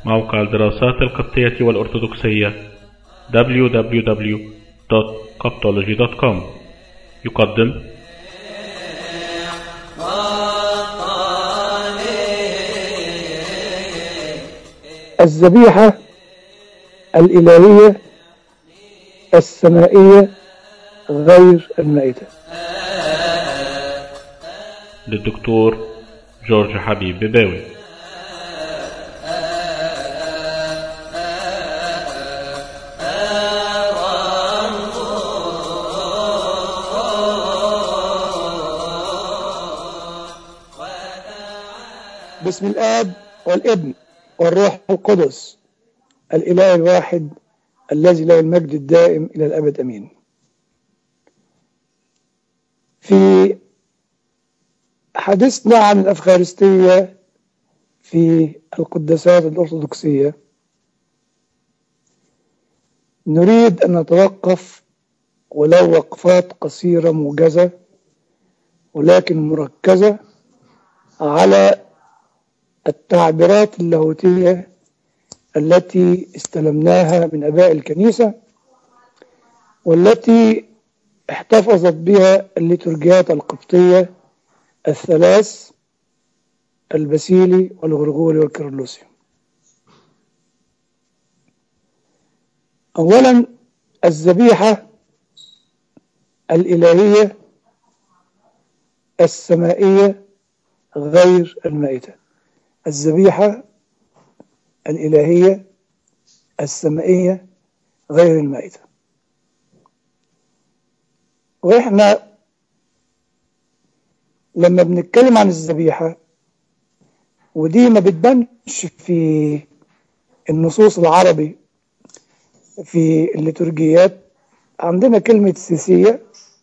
موقع الدراسات القبطية والأرثوذكسية www.coptology.com يقدم الذبيحة الإلهية السمائية غير المائتة للدكتور جورج حبيب بباوي بسم الآب والابن والروح القدس الإله الواحد الذي له المجد الدائم إلى الأبد أمين في حديثنا عن الأفخارستية في القداسات الأرثوذكسية نريد أن نتوقف ولو وقفات قصيرة موجزة ولكن مركزة على التعبيرات اللاهوتية التي استلمناها من أباء الكنيسة والتي احتفظت بها الليتورجيات القبطية الثلاث البسيلي والغرغوري والكيرلسي أولا الذبيحة الإلهية السمائية غير المائتة الذبيحة الإلهية السمائية غير المائتة وإحنا لما بنتكلم عن الذبيحة ودي ما بتبانش في النصوص العربي في الليتورجيات عندنا كلمة سيسية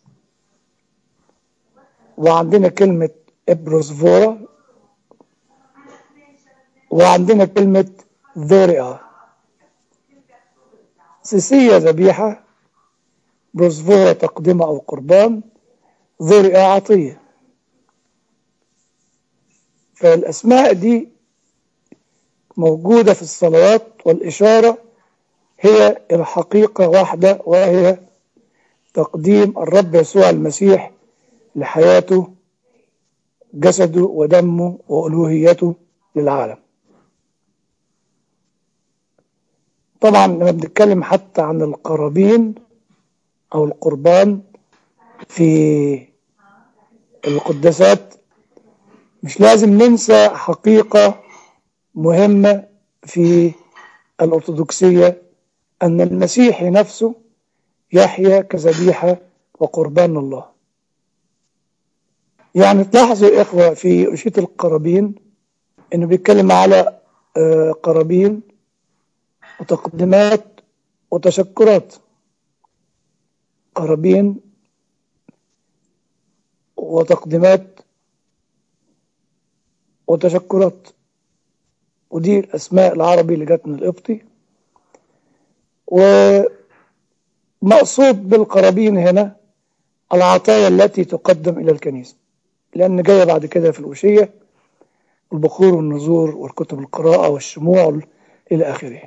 وعندنا كلمة إبروسفورا وعندنا كلمة ذورئة سيسية ذبيحة بروسفورا تقدمة أو قربان ذورئة عطية فالأسماء دي موجودة في الصلوات والإشارة هي الحقيقة واحدة وهي تقديم الرب يسوع المسيح لحياته جسده ودمه وألوهيته للعالم طبعا لما بنتكلم حتى عن القرابين أو القربان في القداسات مش لازم ننسى حقيقة مهمة في الأرثوذكسية أن المسيح نفسه يحيا كذبيحة وقربان الله يعني تلاحظوا يا إخوة في أشية القرابين إنه بيتكلم على قرابين وتقدمات وتشكرات قرابين وتقدمات وتشكرات ودي الأسماء العربي اللي جت من القبطي ومقصود بالقرابين هنا العطايا التي تقدم إلى الكنيسة لأن جاية بعد كده في الأوشية البخور والنذور والكتب القراءة والشموع إلى آخره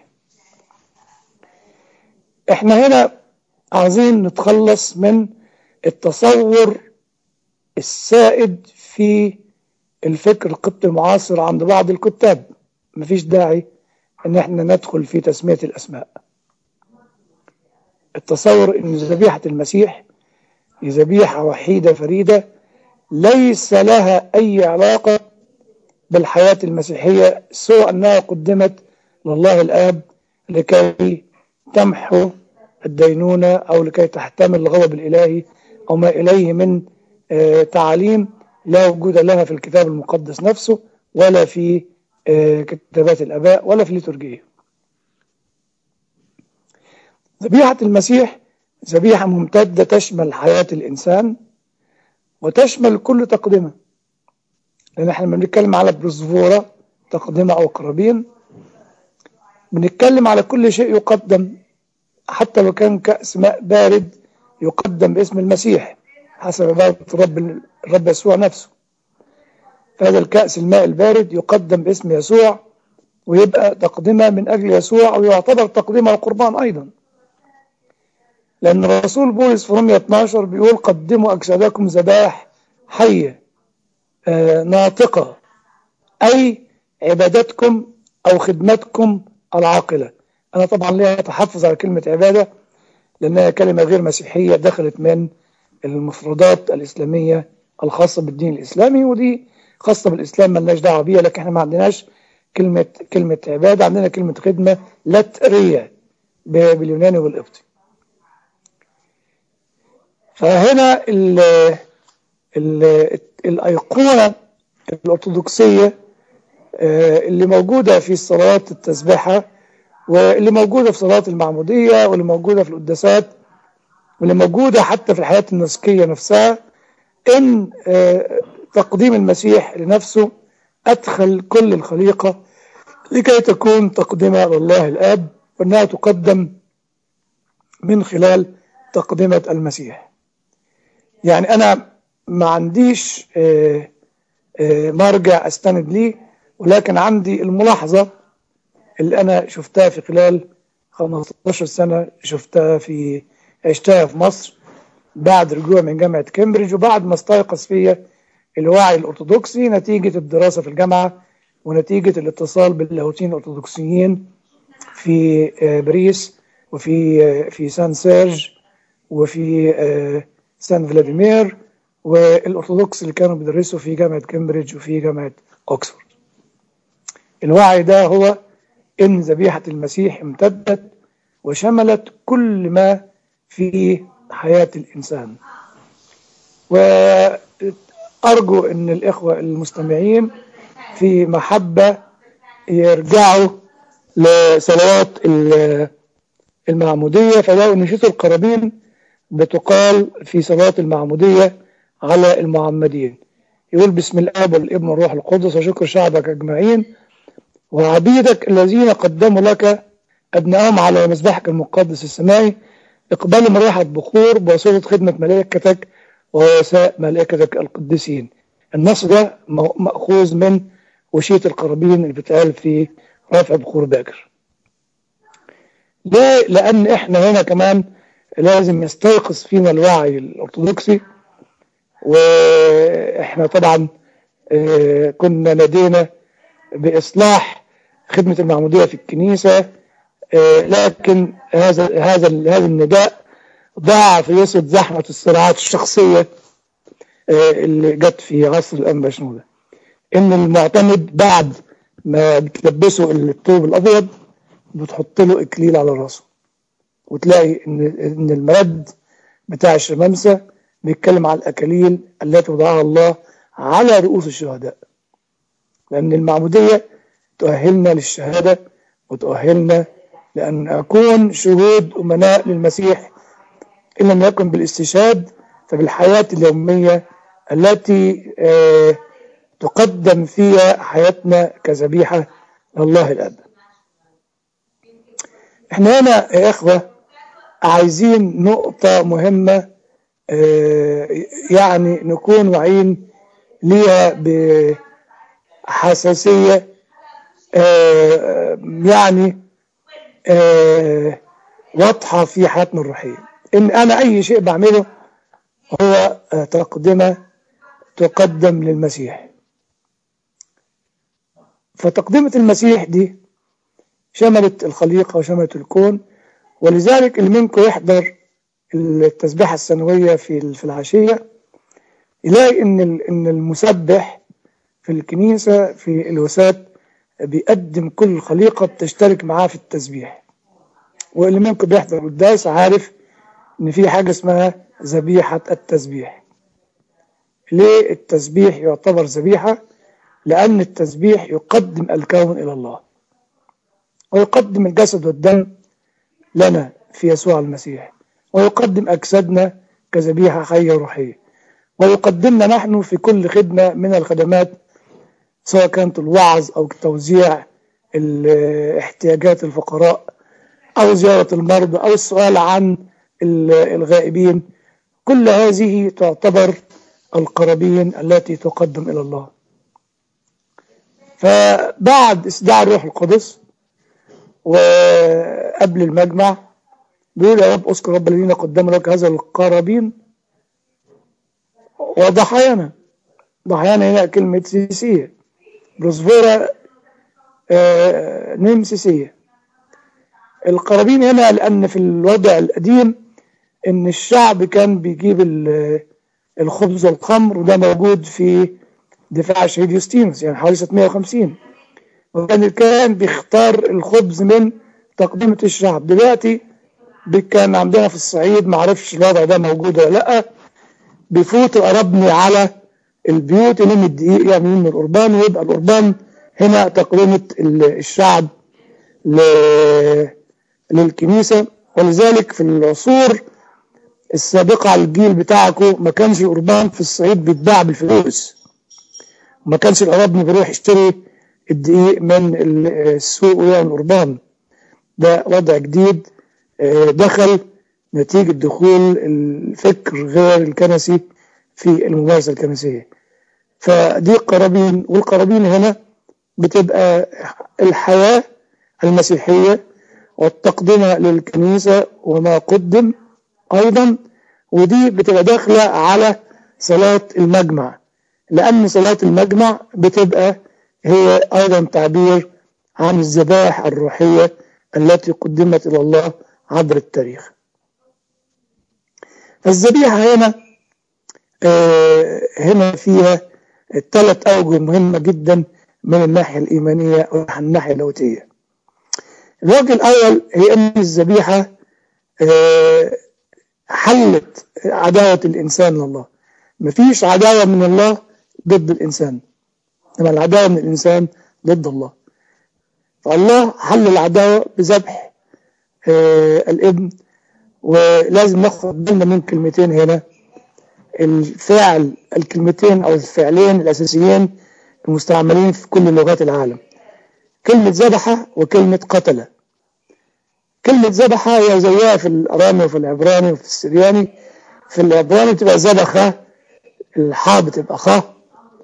احنا هنا عايزين نتخلص من التصور السائد في الفكر القبطي المعاصر عند بعض الكتاب مفيش داعي ان احنا ندخل في تسمية الاسماء التصور ان ذبيحة المسيح هي ذبيحة وحيدة فريدة ليس لها اي علاقة بالحياة المسيحية سوى انها قدمت لله الاب لكي تمحو الدينونة او لكي تحتمل الغضب الالهي او ما اليه من آه تعاليم لا وجود لها في الكتاب المقدس نفسه ولا في كتابات الآباء ولا في الليتورجية ذبيحة المسيح ذبيحة ممتدة تشمل حياة الإنسان وتشمل كل تقدمة لأن احنا بنتكلم على بروزفورة تقدمة أو قرابين بنتكلم على كل شيء يقدم حتى لو كان كأس ماء بارد يقدم باسم المسيح حسب عبارة الرب الرب يسوع نفسه فهذا الكأس الماء البارد يقدم باسم يسوع ويبقى تقدمة من أجل يسوع أو يعتبر تقدمة القربان أيضا لأن الرسول بولس في رومية 12 بيقول قدموا أجسادكم ذبائح حية آه ناطقة أي عبادتكم أو خدمتكم العاقلة أنا طبعا ليها تحفظ على كلمة عبادة لأنها كلمة غير مسيحية دخلت من المفردات الإسلامية الخاصة بالدين الإسلامي ودي خاصة بالإسلام ملناش دعوة بيها لكن احنا ما عندناش كلمة كلمة عبادة عندنا كلمة خدمة لترية باليوناني والقبطي فهنا ال ال الأيقونة الأرثوذكسية اللي موجودة في صلوات التسبيحة واللي موجودة في صلاة المعمودية واللي موجودة في القداسات واللي موجودة حتى في الحياة النسكية نفسها إن تقديم المسيح لنفسه أدخل كل الخليقة لكي تكون تقدمة لله الآب وأنها تقدم من خلال تقدمة المسيح يعني أنا ما عنديش مرجع أستند ليه ولكن عندي الملاحظة اللي أنا شفتها في خلال 15 سنة شفتها في عشتها في مصر بعد رجوع من جامعة كامبريدج وبعد ما استيقظ فيا الوعي الأرثوذكسي نتيجة الدراسة في الجامعة ونتيجة الاتصال باللاهوتين الأرثوذكسيين في باريس وفي في سان سيرج وفي سان فلاديمير والأرثوذكس اللي كانوا بيدرسوا في جامعة كامبريدج وفي جامعة أكسفورد الوعي ده هو إن ذبيحة المسيح امتدت وشملت كل ما في حياة الإنسان وأرجو أن الإخوة المستمعين في محبة يرجعوا لصلوات المعمودية فلو نشيط القرابين بتقال في صلاة المعمودية على المعمدين يقول بسم الآب والابن والروح القدس وشكر شعبك أجمعين وعبيدك الذين قدموا لك أبنائهم على مذبحك المقدس السماوي اقبلوا من ريحة بخور بواسطة خدمة ملائكتك ووساء ملائكتك القديسين النص ده مأخوذ من وشية القرابين اللي بتقال في رفع بخور باكر ليه؟ لأن احنا هنا كمان لازم يستيقظ فينا الوعي الأرثوذكسي واحنا طبعا اه كنا لدينا بإصلاح خدمة المعمودية في الكنيسة اه لكن هذا هذا هذا النداء ضاع في وسط زحمة الصراعات الشخصية اه اللي جت في عصر الأنبا شنودة إن المعتمد بعد ما بتلبسه الثوب الأبيض بتحط له إكليل على راسه وتلاقي إن إن المرد بتاع الشمامسة بيتكلم على الأكاليل التي وضعها الله على رؤوس الشهداء لأن المعمودية تؤهلنا للشهادة وتؤهلنا لأن أكون شهود أمناء للمسيح إن لم يكن بالاستشهاد فبالحياة اليومية التي آه تقدم فيها حياتنا كذبيحة لله الأب احنا هنا يا إخوة عايزين نقطة مهمة آه يعني نكون واعيين ليها بحساسية آه يعني آه واضحة في حياتنا الروحية إن أنا أي شيء بعمله هو تقدمة تقدم للمسيح فتقدمة المسيح دي شملت الخليقة وشملت الكون ولذلك اللي منكم يحضر التسبيحة السنوية في في العشية يلاقي إن إن المسبح في الكنيسة في الوسات بيقدم كل الخليقة بتشترك معاه في التسبيح واللي منكم بيحضر القداس عارف إن في حاجة اسمها ذبيحة التسبيح ليه التسبيح يعتبر ذبيحة لأن التسبيح يقدم الكون إلى الله ويقدم الجسد والدم لنا في يسوع المسيح ويقدم أجسادنا كذبيحة حية روحية ويقدمنا نحن في كل خدمة من الخدمات سواء كانت الوعظ أو توزيع احتياجات الفقراء أو زيارة المرضى أو السؤال عن الغائبين كل هذه تعتبر القرابين التي تقدم إلى الله فبعد استدعاء الروح القدس وقبل المجمع بيقول يا رب اذكر رب الذين قدموا لك هذا القرابين وضحايانا ضحايانا هنا كلمة سيسية بروسفورا آه نيم سيسية القرابين هنا لأن في الوضع القديم إن الشعب كان بيجيب الخبز والخمر وده موجود في دفاع شهيد يوستينوس يعني حوالي 650 وكان الكاهن بيختار الخبز من تقدمة الشعب دلوقتي كان عندنا في الصعيد معرفش الوضع ده موجود ولا لا بيفوت القربني على البيوت يلم الدقيق يعني من القربان ويبقى القربان هنا تقدمة الشعب للكنيسة ولذلك في العصور السابقة على الجيل بتاعكم ما كانش القربان في الصعيد بيتباع بالفلوس ما كانش القربني بيروح يشتري الدقيق من السوق ويعني القربان ده وضع جديد دخل نتيجة دخول الفكر غير الكنسي في الممارسة الكنسية فدي قرابين والقرابين هنا بتبقى الحياة المسيحية والتقدمة للكنيسة وما قدم أيضا ودي بتبقى داخلة على صلاة المجمع لأن صلاة المجمع بتبقى هي أيضا تعبير عن الذبائح الروحية التي قدمت إلى الله عبر التاريخ الذبيحة هنا آه هنا فيها ثلاث أوجه مهمة جدا من الناحية الإيمانية والناحية اللاهوتية الوجه الأول هي أن الذبيحة آه حلت عداوة الإنسان لله مفيش عداوة من الله ضد الإنسان إنما العداوة من الإنسان ضد الله فالله حل العداوة بذبح آه الابن ولازم ناخد بالنا من كلمتين هنا الفعل الكلمتين او الفعلين الاساسيين المستعملين في كل لغات العالم كلمة ذبحة وكلمة قتلة كلمة ذبحة هي زيها في الأرامي وفي العبراني وفي السرياني في العبراني بتبقى ذبحة الحاء بتبقى خاء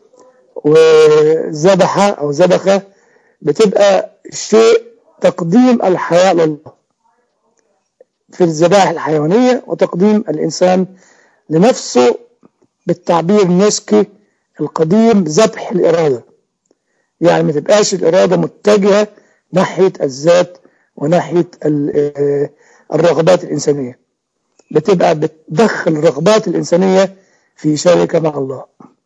وذبحة أو ذبحة بتبقى شيء تقديم الحياة لله في الذبائح الحيوانية وتقديم الإنسان لنفسه بالتعبير النسكي القديم ذبح الإرادة يعني ما تبقاش الإرادة متجهة ناحية الذات وناحية الرغبات الإنسانية بتبقى بتدخل الرغبات الإنسانية في شركة مع الله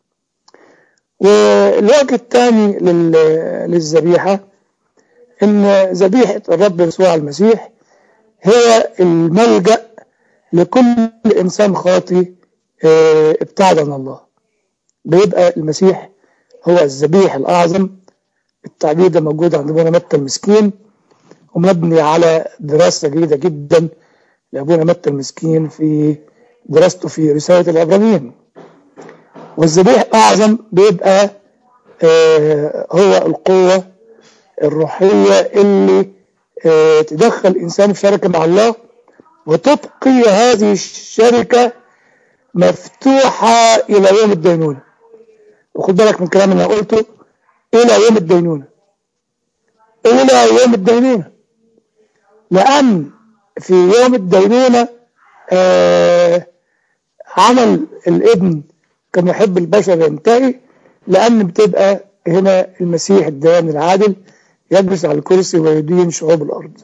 والوجه الثاني للذبيحة إن ذبيحة الرب يسوع المسيح هي الملجأ لكل إنسان خاطي ابتعد عن الله بيبقى المسيح هو الذبيح الأعظم التعبير ده موجود عند أبونا متى المسكين ومبني على دراسة جيدة جدا لأبونا متى المسكين في دراسته في رسالة العبرانيين والذبيح الأعظم بيبقى هو القوة الروحية اللي تدخل الإنسان في شركة مع الله وتبقي هذه الشركة مفتوحة إلى يوم الدينونة وخد بالك من الكلام اللي أنا قلته إلى يوم الدينونة إلى يوم الدينونة لأن في يوم الدينونة آه عمل الابن كمحب البشر ينتهي لأن بتبقى هنا المسيح الديان العادل يجلس على الكرسي ويدين شعوب الأرض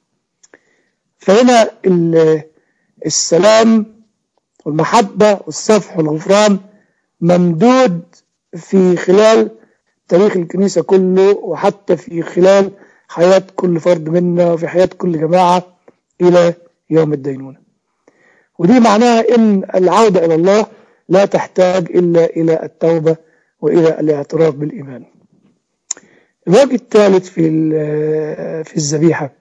فهنا السلام والمحبة والصفح والغفران ممدود في خلال تاريخ الكنيسة كله وحتى في خلال حياة كل فرد منا وفي حياة كل جماعة إلى يوم الدينونة ودي معناها إن العودة إلى الله لا تحتاج إلا إلى التوبة وإلى الاعتراف بالإيمان الوجه الثالث في في الذبيحة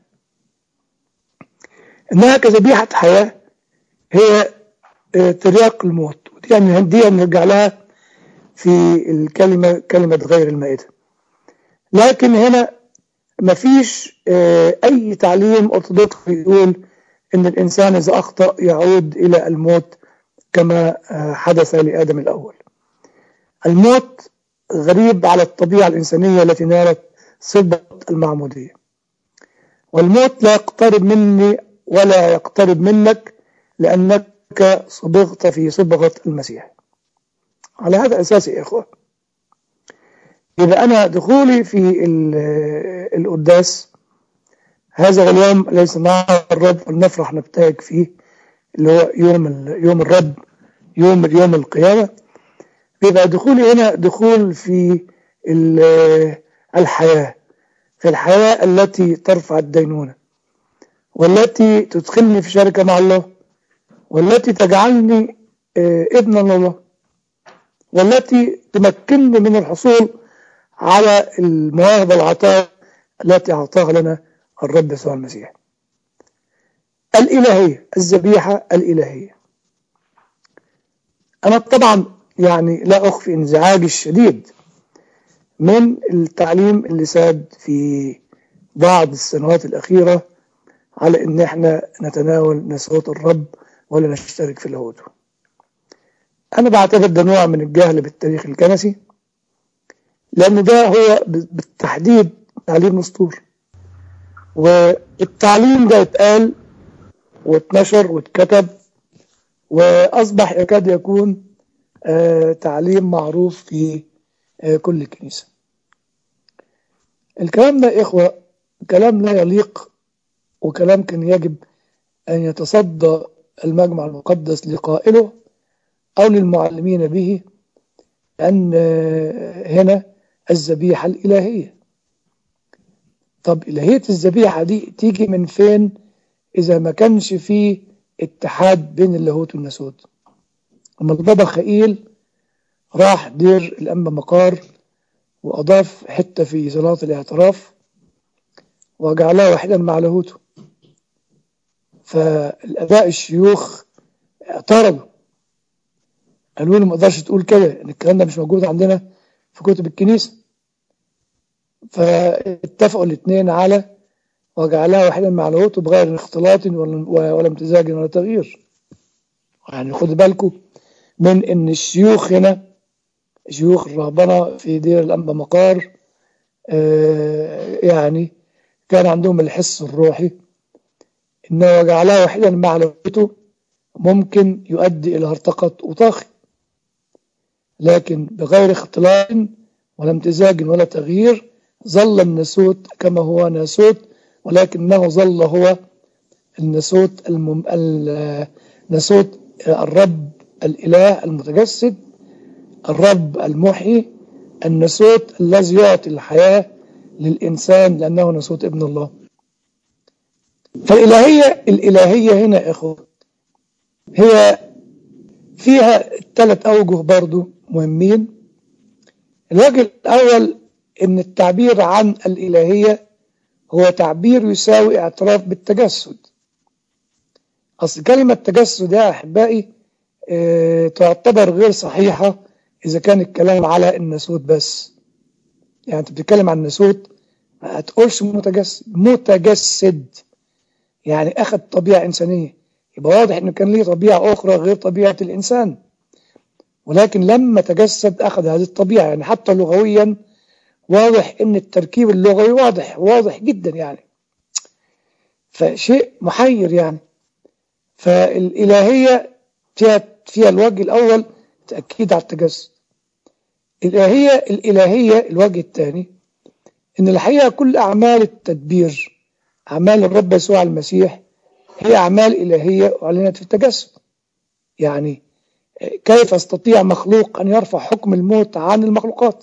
إنها كذبيحة حياة هي ترياق الموت ودي يعني دي نرجع لها في الكلمة كلمة غير المائدة لكن هنا مفيش أي تعليم أرثوذكسي يقول إن الإنسان إذا أخطأ يعود إلى الموت كما حدث لآدم الأول الموت غريب على الطبيعة الإنسانية التي نالت صبغة المعمودية والموت لا يقترب مني ولا يقترب منك لأنك صبغت في صبغة المسيح على هذا الأساس يا إخوة إذا أنا دخولي في القداس هذا اليوم ليس نهار الرب ولنفرح نبتهج فيه اللي هو يوم يوم الرب يوم يوم القيامة بيبقى دخولي هنا دخول في الحياة في الحياة التي ترفع الدينونة والتي تدخلني في شركة مع الله والتي تجعلني ابن الله والتي تمكنني من الحصول على المواهب العطاء التي أعطاها لنا الرب يسوع المسيح الإلهية الذبيحة الإلهية أنا طبعا يعني لا أخفي انزعاجي الشديد من التعليم اللي ساد في بعض السنوات الأخيرة على إن إحنا نتناول نسوة الرب ولا نشترك في لاهوته أنا بعتبر ده نوع من الجهل بالتاريخ الكنسي لأن ده هو بالتحديد تعليم مسطور والتعليم ده اتقال واتنشر واتكتب وأصبح يكاد يكون آه تعليم معروف في آه كل كنيسة الكلام ده إخوة كلام لا يليق وكلام كان يجب أن يتصدى المجمع المقدس لقائله أو للمعلمين به أن هنا الذبيحة الإلهية طب إلهية الذبيحة دي تيجي من فين إذا ما كانش فيه اتحاد بين اللاهوت والناسوت أما البابا خئيل راح دير الأنبا مقار وأضاف حتة في صلاة الاعتراف وجعلها واحدا مع لاهوته فالآباء الشيوخ اعترضوا قالوا له ما تقدرش تقول كده ان الكلام ده مش موجود عندنا في كتب الكنيسه فاتفقوا الاثنين على وجعلها واحدا مع لاهوته بغير اختلاط ولا, ولا امتزاج ولا تغيير يعني خدوا بالكم من ان الشيوخ هنا شيوخ الرهبنه في دير الانبا مقار آه يعني كان عندهم الحس الروحي انه وجعلها واحدا مع لاهوته ممكن يؤدي الى هرطقه وطاخي لكن بغير اختلاط ولا امتزاج ولا تغيير ظل الناسوت كما هو ناسوت ولكنه ظل هو الناسوت المم... الناسوت الرب الإله المتجسد الرب المحيي الناسوت الذي يعطي الحياة للإنسان لأنه ناسوت ابن الله فالإلهية الإلهية هنا يا إخوة هي فيها ثلاث أوجه برضو مهمين الوجه الأول إن التعبير عن الإلهية هو تعبير يساوي اعتراف بالتجسد أصل كلمة تجسد يا أحبائي اه تعتبر غير صحيحة إذا كان الكلام على الناسوت بس يعني أنت بتتكلم عن الناسوت ما تقولش متجسد متجسد يعني أخذ طبيعة إنسانية يبقى واضح إنه كان ليه طبيعة أخرى غير طبيعة الإنسان ولكن لما تجسد أخذ هذه الطبيعة يعني حتى لغويا واضح إن التركيب اللغوي واضح واضح جدا يعني فشيء محير يعني فالإلهية فيها فيها الوجه الأول تأكيد على التجسد الإلهية الإلهية الوجه الثاني إن الحقيقة كل أعمال التدبير أعمال الرب يسوع المسيح هي أعمال إلهية أعلنت في التجسد يعني كيف يستطيع مخلوق أن يرفع حكم الموت عن المخلوقات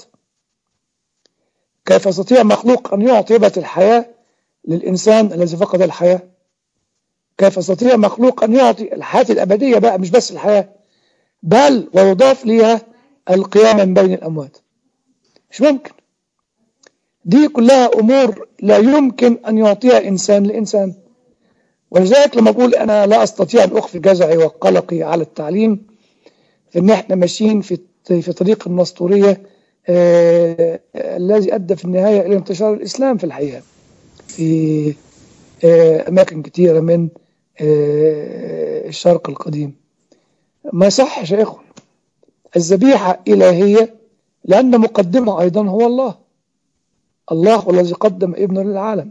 كيف يستطيع مخلوق أن يعطي هبة الحياة للإنسان الذي فقد الحياة كيف يستطيع مخلوق أن يعطي الحياة الأبدية بقى مش بس الحياة بل ويضاف ليها القيام من بين الأموات مش ممكن دي كلها أمور لا يمكن أن يعطيها إنسان لإنسان ولذلك لما أقول أنا لا أستطيع أن أخفي جزعي وقلقي على التعليم إن إحنا ماشيين في في طريق النسطورية آه الذي أدى في النهاية إلى انتشار الإسلام في الحقيقة في آه أماكن كثيرة من آه الشرق القديم ما صحش يا إخوة الذبيحة إلهية لأن مقدمه أيضا هو الله الله هو الذي قدم ابنه للعالم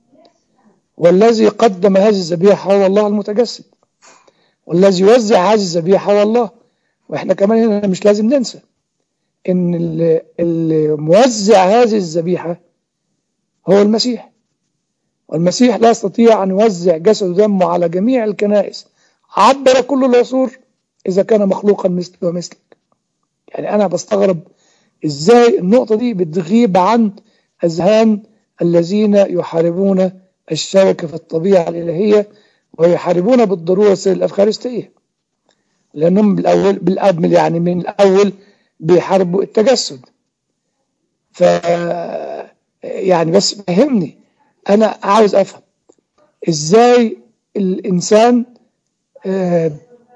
والذي قدم هذه الذبيحة هو الله المتجسد والذي يوزع هذه الذبيحة هو الله واحنا كمان هنا مش لازم ننسى ان اللي موزع هذه الذبيحة هو المسيح والمسيح لا يستطيع أن يوزع جسد ودمه على جميع الكنائس عبر كل العصور إذا كان مخلوقا مثل ومثلك يعني أنا بستغرب إزاي النقطة دي بتغيب عن أذهان الذين يحاربون الشركة في الطبيعة الإلهية ويحاربون بالضرورة سر الأفخارستية لأنهم بالأول بالأول يعني من الأول بيحاربوا التجسد ف يعني بس فهمني أنا عاوز أفهم إزاي الإنسان آه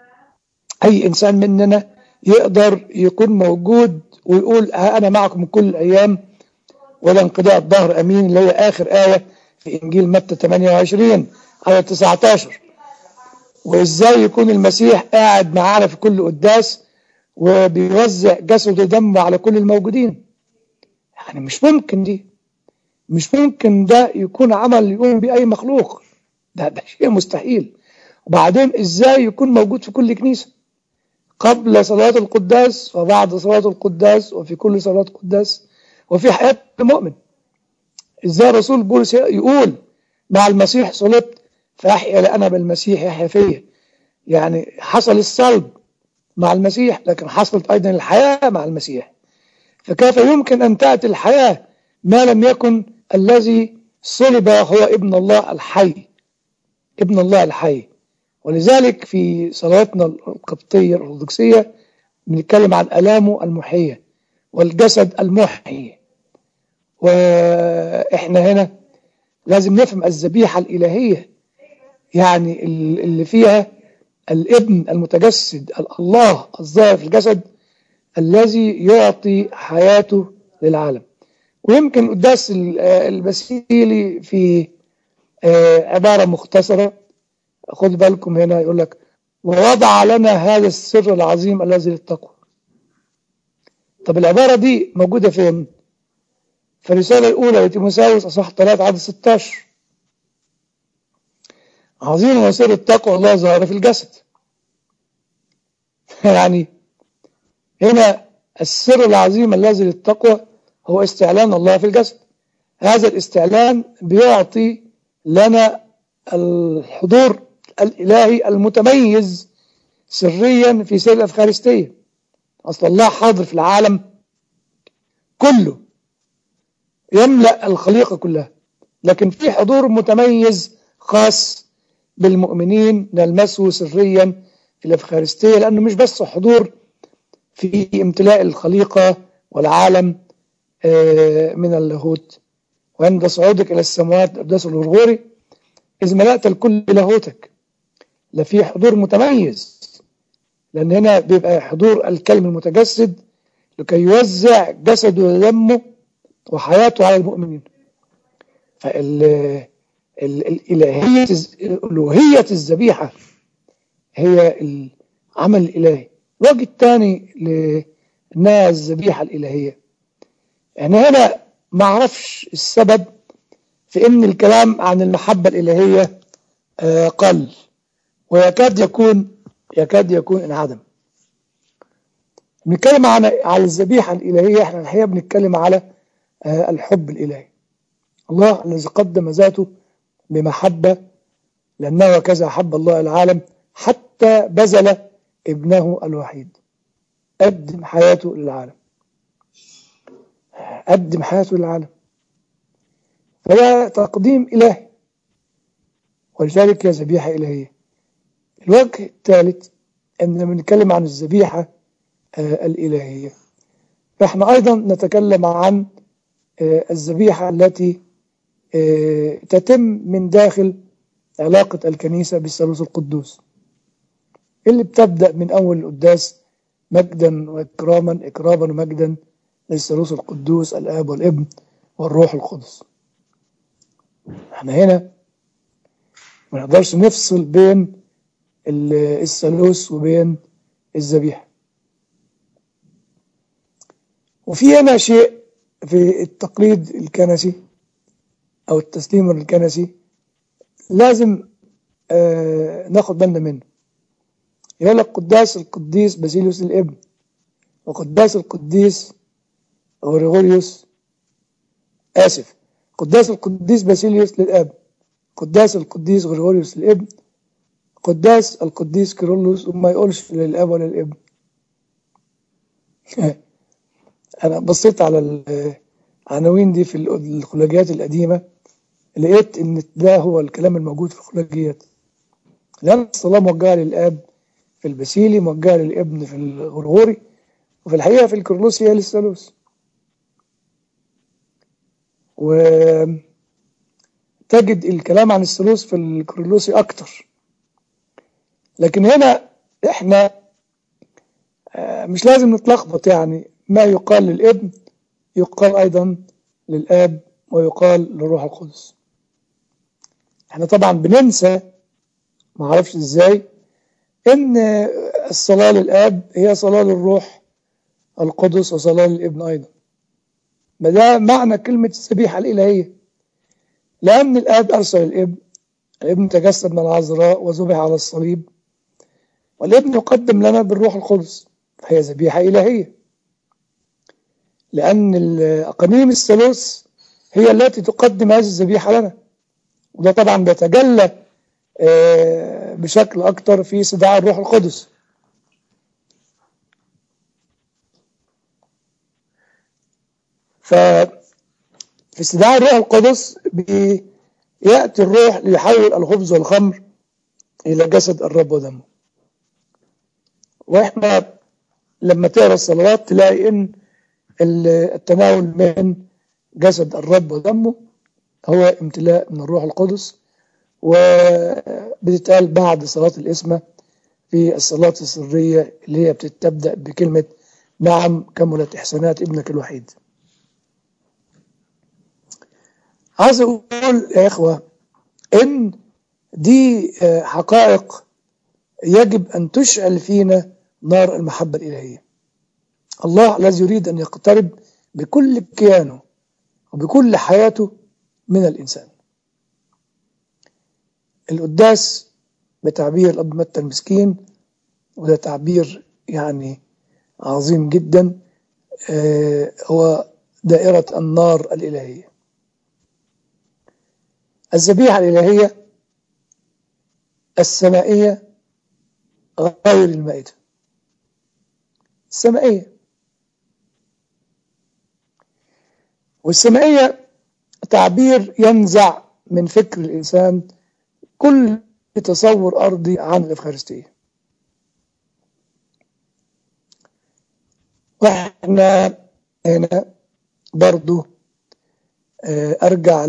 أي إنسان مننا يقدر يكون موجود ويقول ها أنا معكم كل الأيام ولا انقضاء الظهر أمين اللي هي آخر آية في إنجيل متى 28 على 19 وإزاي يكون المسيح قاعد معانا في كل قداس وبيوزع جسد ودمه على كل الموجودين يعني مش ممكن دي مش ممكن ده يكون عمل يقوم بأي مخلوق ده, ده شيء مستحيل وبعدين إزاي يكون موجود في كل كنيسة قبل صلاة القداس وبعد صلاة القداس وفي كل صلاة قداس وفي حياة المؤمن ازاي رسول بولس يقول مع المسيح صلبت فأحيا لأنا بالمسيح يحيا فيا يعني حصل الصلب مع المسيح لكن حصلت أيضا الحياة مع المسيح فكيف يمكن أن تأتي الحياة ما لم يكن الذي صلب هو ابن الله الحي ابن الله الحي ولذلك في صلواتنا القبطية الأرثوذكسية بنتكلم عن ألامه المحية والجسد المحيي وإحنا هنا لازم نفهم الذبيحة الإلهية يعني اللي فيها الابن المتجسد الله الظاهر في الجسد الذي يعطي حياته للعالم ويمكن قداس البسيلي في عبارة مختصرة خد بالكم هنا يقول لك ووضع لنا هذا السر العظيم الذي للتقوى طب العبارة دي موجودة فين في الرسالة الأولى لتيموساوس أصح 3 عدد 16 عظيم وسر التقوى الله ظاهر في الجسد يعني هنا السر العظيم الذي للتقوى هو استعلان الله في الجسد هذا الاستعلان بيعطي لنا الحضور الإلهي المتميز سريا في سير الأفخارستية أصل الله حاضر في العالم كله يملأ الخليقة كلها لكن في حضور متميز خاص بالمؤمنين نلمسه سريا في الأفخارستية لأنه مش بس حضور في امتلاء الخليقة والعالم من اللاهوت وعند صعودك إلى السماوات القداس الغرغوري إذ ملأت الكل بلاهوتك لا في حضور متميز لأن هنا بيبقى حضور الكلم المتجسد لكي يوزع جسده ودمه وحياته على المؤمنين فالإلهية ألوهية الذبيحة هي العمل الإلهي الوجه الثاني لإنها الذبيحة الإلهية يعني هنا ما اعرفش السبب في ان الكلام عن المحبة الإلهية قل ويكاد يكون يكاد يكون انعدم بنتكلم عن على الذبيحة الإلهية احنا الحقيقة بنتكلم على الحب الإلهي الله الذي قدم ذاته بمحبة لأنه كذا أحب الله العالم حتى بذل ابنه الوحيد قدم حياته للعالم قدم حياته للعالم فده تقديم إلهي ولذلك هي ذبيحة إلهية الوجه الثالث أننا بنتكلم عن الذبيحة آه الإلهية فإحنا أيضا نتكلم عن آه الذبيحة التي آه تتم من داخل علاقة الكنيسة بالثالوث القدوس اللي بتبدأ من أول القداس مجدا وإكراما إكراما ومجدا للثالوث القدوس الآب والابن والروح القدس احنا هنا ما نقدرش نفصل بين الثالوث وبين الذبيحة وفي هنا شيء في التقليد الكنسي أو التسليم الكنسي لازم آه ناخد بالنا منه يقول لك قداس القديس باسيليوس الابن وقداس القديس غريغوريوس آسف قداس القديس باسيليوس للأب قداس القديس غريغوريوس للابن قداس القديس كيرلس وما يقولش للأب ولا للابن أنا بصيت على العناوين دي في الخلاجيات القديمة لقيت إن ده هو الكلام الموجود في الخلاجيات لأن الصلاة موجهة للآب في البسيلي موجهة للابن في الغرغوري وفي الحقيقة في الكرلوسي هي للثالوث وتجد الكلام عن الثالوث في الكرلوسي أكتر لكن هنا إحنا مش لازم نتلخبط يعني ما يقال للابن يقال أيضا للآب ويقال للروح القدس احنا طبعا بننسى ما اعرفش ازاي ان الصلاة للآب هي صلاة للروح القدس وصلاة للابن أيضا ما ده معنى كلمة الذبيحة الإلهية لأن الآب أرسل الابن الابن تجسد من العذراء وذبح على الصليب والابن يقدم لنا بالروح القدس فهي ذبيحة إلهية لأن أقانيم الثالوث هي التي تقدم هذه الذبيحة لنا وده طبعا بيتجلى بشكل أكتر في استدعاء الروح القدس ففي استدعاء الروح القدس يأتي الروح ليحول الخبز والخمر إلى جسد الرب ودمه وإحنا لما تقرا الصلوات تلاقي إن التناول من جسد الرب ودمه هو امتلاء من الروح القدس وبتتقال بعد صلاة الإسمة في الصلاة السرية اللي هي بتبدأ بكلمة نعم كملت إحسانات ابنك الوحيد عايز أقول يا إخوة إن دي حقائق يجب أن تشعل فينا نار المحبة الإلهية الله الذي يريد أن يقترب بكل كيانه وبكل حياته من الإنسان القداس بتعبير الأب متى المسكين وده تعبير يعني عظيم جدا هو دائرة النار الإلهية الذبيحة الإلهية السمائية غير المائدة السمائية والسمائية تعبير ينزع من فكر الإنسان كل تصور أرضي عن الإفخارستية وإحنا هنا برضو أرجع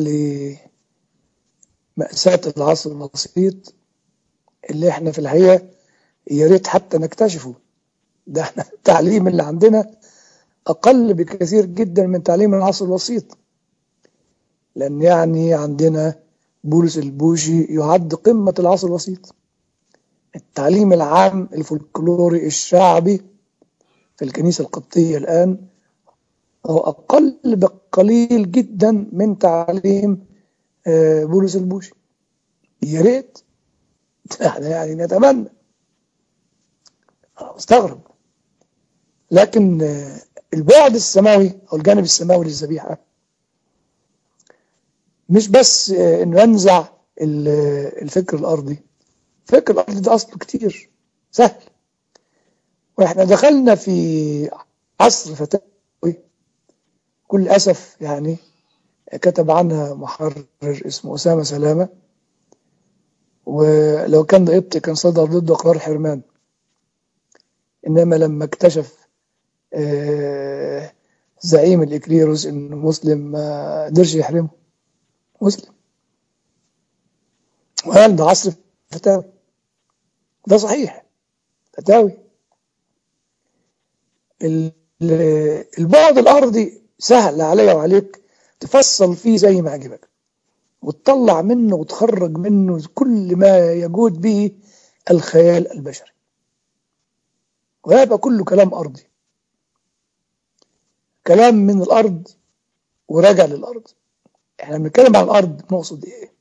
لمأساة العصر البسيط اللي احنا في الحقيقة يا ريت حتى نكتشفه ده احنا التعليم اللي عندنا أقل بكثير جدا من تعليم العصر الوسيط لأن يعني عندنا بولس البوشي يعد قمة العصر الوسيط التعليم العام الفولكلوري الشعبي في الكنيسة القبطية الآن هو أقل بقليل جدا من تعليم بولس البوشي يا ريت احنا يعني نتمنى مستغرب لكن البعد السماوي او الجانب السماوي للذبيحه مش بس انه ينزع الفكر الارضي الفكر الارضي ده اصله كتير سهل واحنا دخلنا في عصر فتاوي كل اسف يعني كتب عنها محرر اسمه اسامه سلامه ولو كان ضيبتي كان صدر ضده قرار حرمان انما لما اكتشف آه زعيم الاكليروس انه مسلم ما قدرش يحرمه مسلم وقال ده عصر فتاوي ده صحيح فتاوي البعد الارضي سهل عليا وعليك تفصل فيه زي ما عجبك وتطلع منه وتخرج منه كل ما يجود به الخيال البشري ويبقى كله كلام أرضي كلام من الأرض وراجع للأرض احنا بنتكلم عن الأرض بنقصد ايه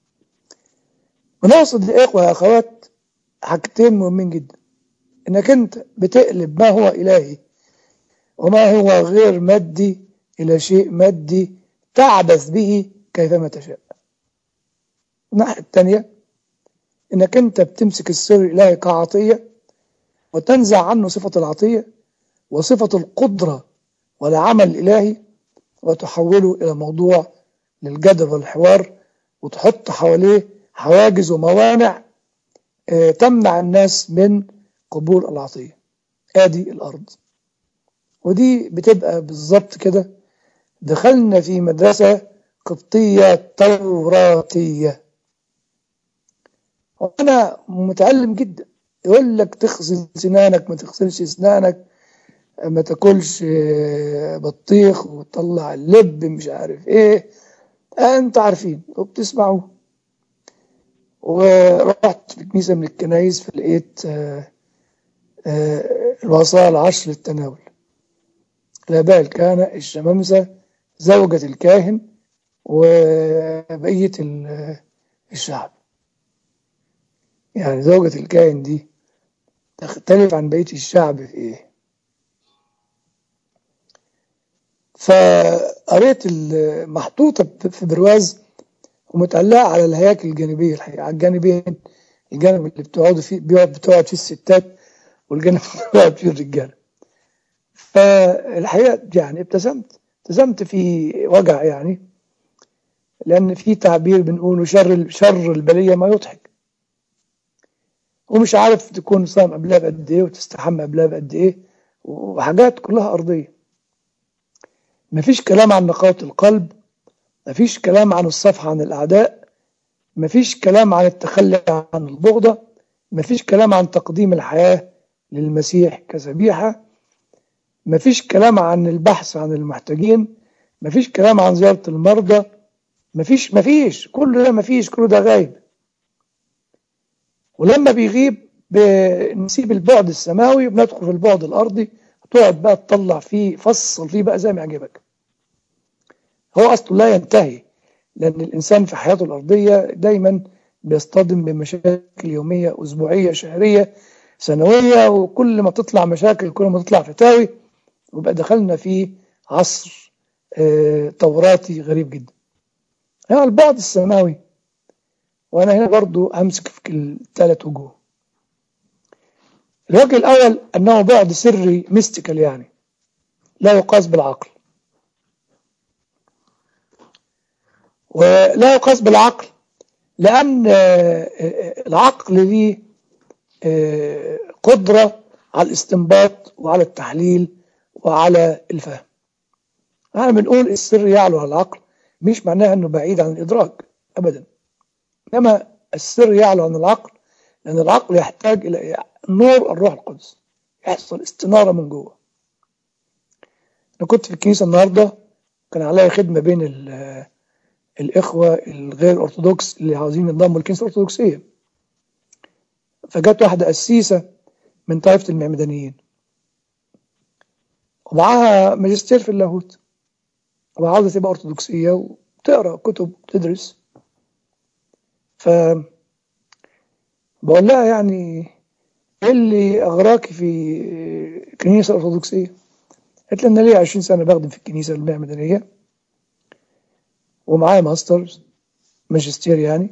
بنقصد يا إخوة يا أخوات حاجتين مهمين جدا انك انت بتقلب ما هو إلهي وما هو غير مادي إلى شيء مادي تعبث به كيفما تشاء الناحية الثانية انك انت بتمسك السر الالهي كعطية وتنزع عنه صفة العطية وصفة القدرة والعمل الالهي وتحوله الى موضوع للجدل والحوار وتحط حواليه حواجز وموانع اه تمنع الناس من قبول العطية ادي الارض ودي بتبقى بالظبط كده دخلنا في مدرسة قبطية توراتية وأنا متعلم جدا يقول لك تغسل سنانك ما تغسلش سنانك ما تاكلش بطيخ وتطلع اللب مش عارف ايه انت عارفين وبتسمعوا ورحت في كنيسة من الكنايس فلقيت الوصايا العشر للتناول الآباء الكهنة الشمامسة زوجة الكاهن وبقية الشعب يعني زوجة الكاهن دي تختلف عن بقية الشعب في ايه فقريت محطوطة في برواز ومتعلقة على الهياكل الجانبية الحقيقة على الجانبين الجانب اللي بتقعدوا فيه بيقعد بتقعد فيه الستات والجانب اللي بيقعد فيه الرجالة فالحقيقة يعني ابتسمت ابتسمت في وجع يعني لأن في تعبير بنقوله شر شر البلية ما يضحك ومش عارف تكون صام قبلها بقد ايه وتستحمى قبلها بقد ايه وحاجات كلها أرضية مفيش كلام عن نقاوة القلب مفيش كلام عن الصفح عن الأعداء مفيش كلام عن التخلي عن البغضة مفيش كلام عن تقديم الحياة للمسيح كذبيحة مفيش كلام عن البحث عن المحتاجين مفيش كلام عن زيارة المرضى مفيش مفيش كل ده مفيش كل ده غايب ولما بيغيب بنسيب البعد السماوي وبندخل في البعد الأرضي وتقعد بقى تطلع فيه فصل فيه بقى زي ما يعجبك هو أصله لا ينتهي لأن الإنسان في حياته الأرضية دايما بيصطدم بمشاكل يومية أسبوعية شهرية سنوية وكل ما تطلع مشاكل كل ما تطلع فتاوي وبقى دخلنا في عصر اه توراتي غريب جدا هنا البعد السماوي وأنا هنا برضو همسك في الثلاث وجوه الوجه الأول أنه بعد سري ميستيكال يعني لا يقاس بالعقل ولا يقاس بالعقل لأن العقل ليه قدرة على الاستنباط وعلى التحليل وعلى الفهم احنا بنقول السر يعلو على العقل مش معناها انه بعيد عن الادراك ابدا انما السر يعلو عن العقل لان العقل يحتاج الى نور الروح القدس يحصل استنارة من جوه انا كنت في الكنيسة النهاردة كان عليا خدمة بين الاخوة الغير ارثوذكس اللي عاوزين ينضموا للكنيسة الارثوذكسية فجت واحدة قسيسة من طائفة المعمدانيين ومعاها ماجستير في اللاهوت وعاوزة تبقى أرثوذكسية وتقرأ كتب تدرس ف بقول لها يعني ايه اللي أغراكي في كنيسة أرثوذكسية؟ قالت لي أنا ليا 20 سنة بخدم في الكنيسة المعمدانية ومعايا ماسترز ماجستير يعني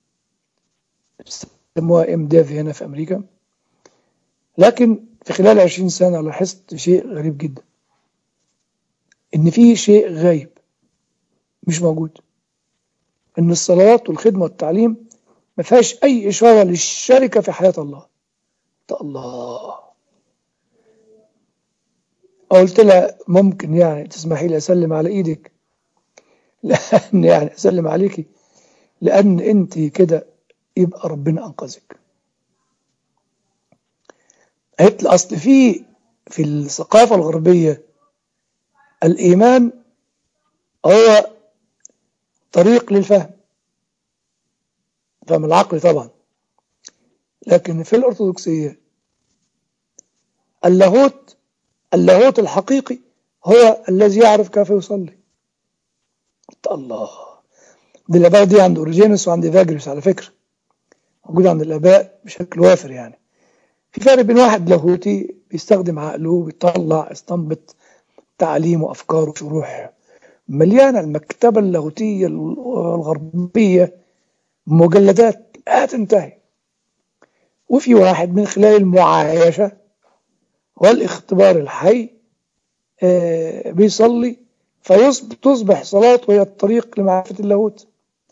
سموها ام دافي هنا في أمريكا لكن في خلال 20 سنة لاحظت شيء غريب جدا إن في شيء غايب مش موجود إن الصلوات والخدمة والتعليم ما فيهاش أي إشارة للشركة في حياة الله الله قلت لها ممكن يعني تسمحي لي أسلم على إيدك لأن يعني أسلم عليكي لأن أنت كده يبقى ربنا أنقذك قالت لي أصل في في الثقافة الغربية الإيمان هو طريق للفهم فهم العقل طبعا لكن في الأرثوذكسية اللاهوت اللاهوت الحقيقي هو الذي يعرف كيف يصلي قلت الله دي الآباء دي عند أوريجينوس وعند إيفاجريس على فكرة موجودة عند الآباء بشكل وافر يعني في فرق بين واحد لاهوتي بيستخدم عقله بيطلع يستنبط تعليم وأفكار وشروح مليانة المكتبة اللاهوتية الغربية مجلدات لا تنتهي وفي واحد من خلال المعايشة والاختبار الحي آه، بيصلي فتصبح صلاته هي الطريق لمعرفة اللاهوت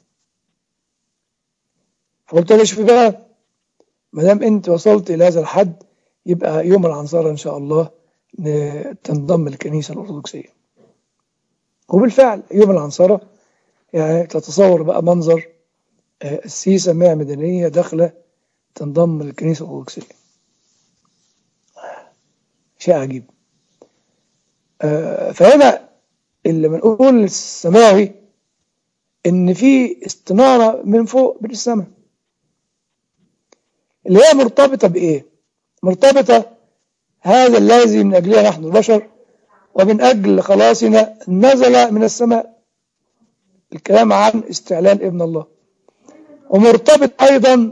فقلت له شوفي بقى ما دام انت وصلت الى هذا الحد يبقى يوم العنصرة ان شاء الله تنضم للكنيسة الأرثوذكسية وبالفعل يوم العنصرة يعني تتصور بقى منظر آه، السيسة مياه مدنية داخلة تنضم للكنيسة الأرثوذكسية شيء عجيب آه، فهنا اللي بنقول السماوي ان في استنارة من فوق من السماء اللي هي مرتبطة بايه مرتبطة هذا الذي من اجلها نحن البشر ومن اجل خلاصنا نزل من السماء الكلام عن استعلان ابن الله ومرتبط ايضا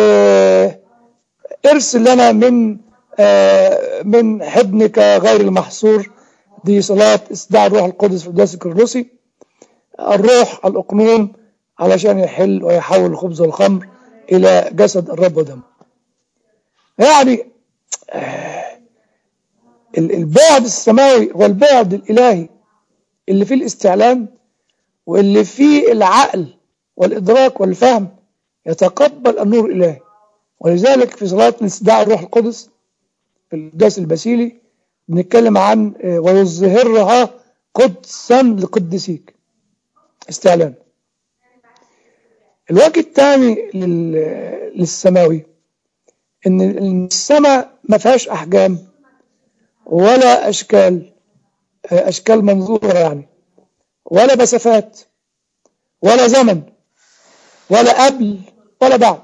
بارث لنا من آه، من حضنك غير المحصور دي صلاة استدعاء الروح القدس في القداس الكرلوسي الروح الأقنوم علشان يحل ويحول الخبز والخمر إلى جسد الرب ودم يعني آه، البعد السماوي والبعد الإلهي اللي فيه الاستعلام واللي فيه العقل والإدراك والفهم يتقبل النور الإلهي ولذلك في صلاة الاستدعاء الروح القدس في القداس البسيلي بنتكلم عن آه، ويظهرها قدسا لقدسيك استعلان الوجه الثاني للسماوي ان السماء ما فيهاش احجام ولا اشكال آه، اشكال منظوره يعني ولا مسافات ولا زمن ولا قبل ولا بعد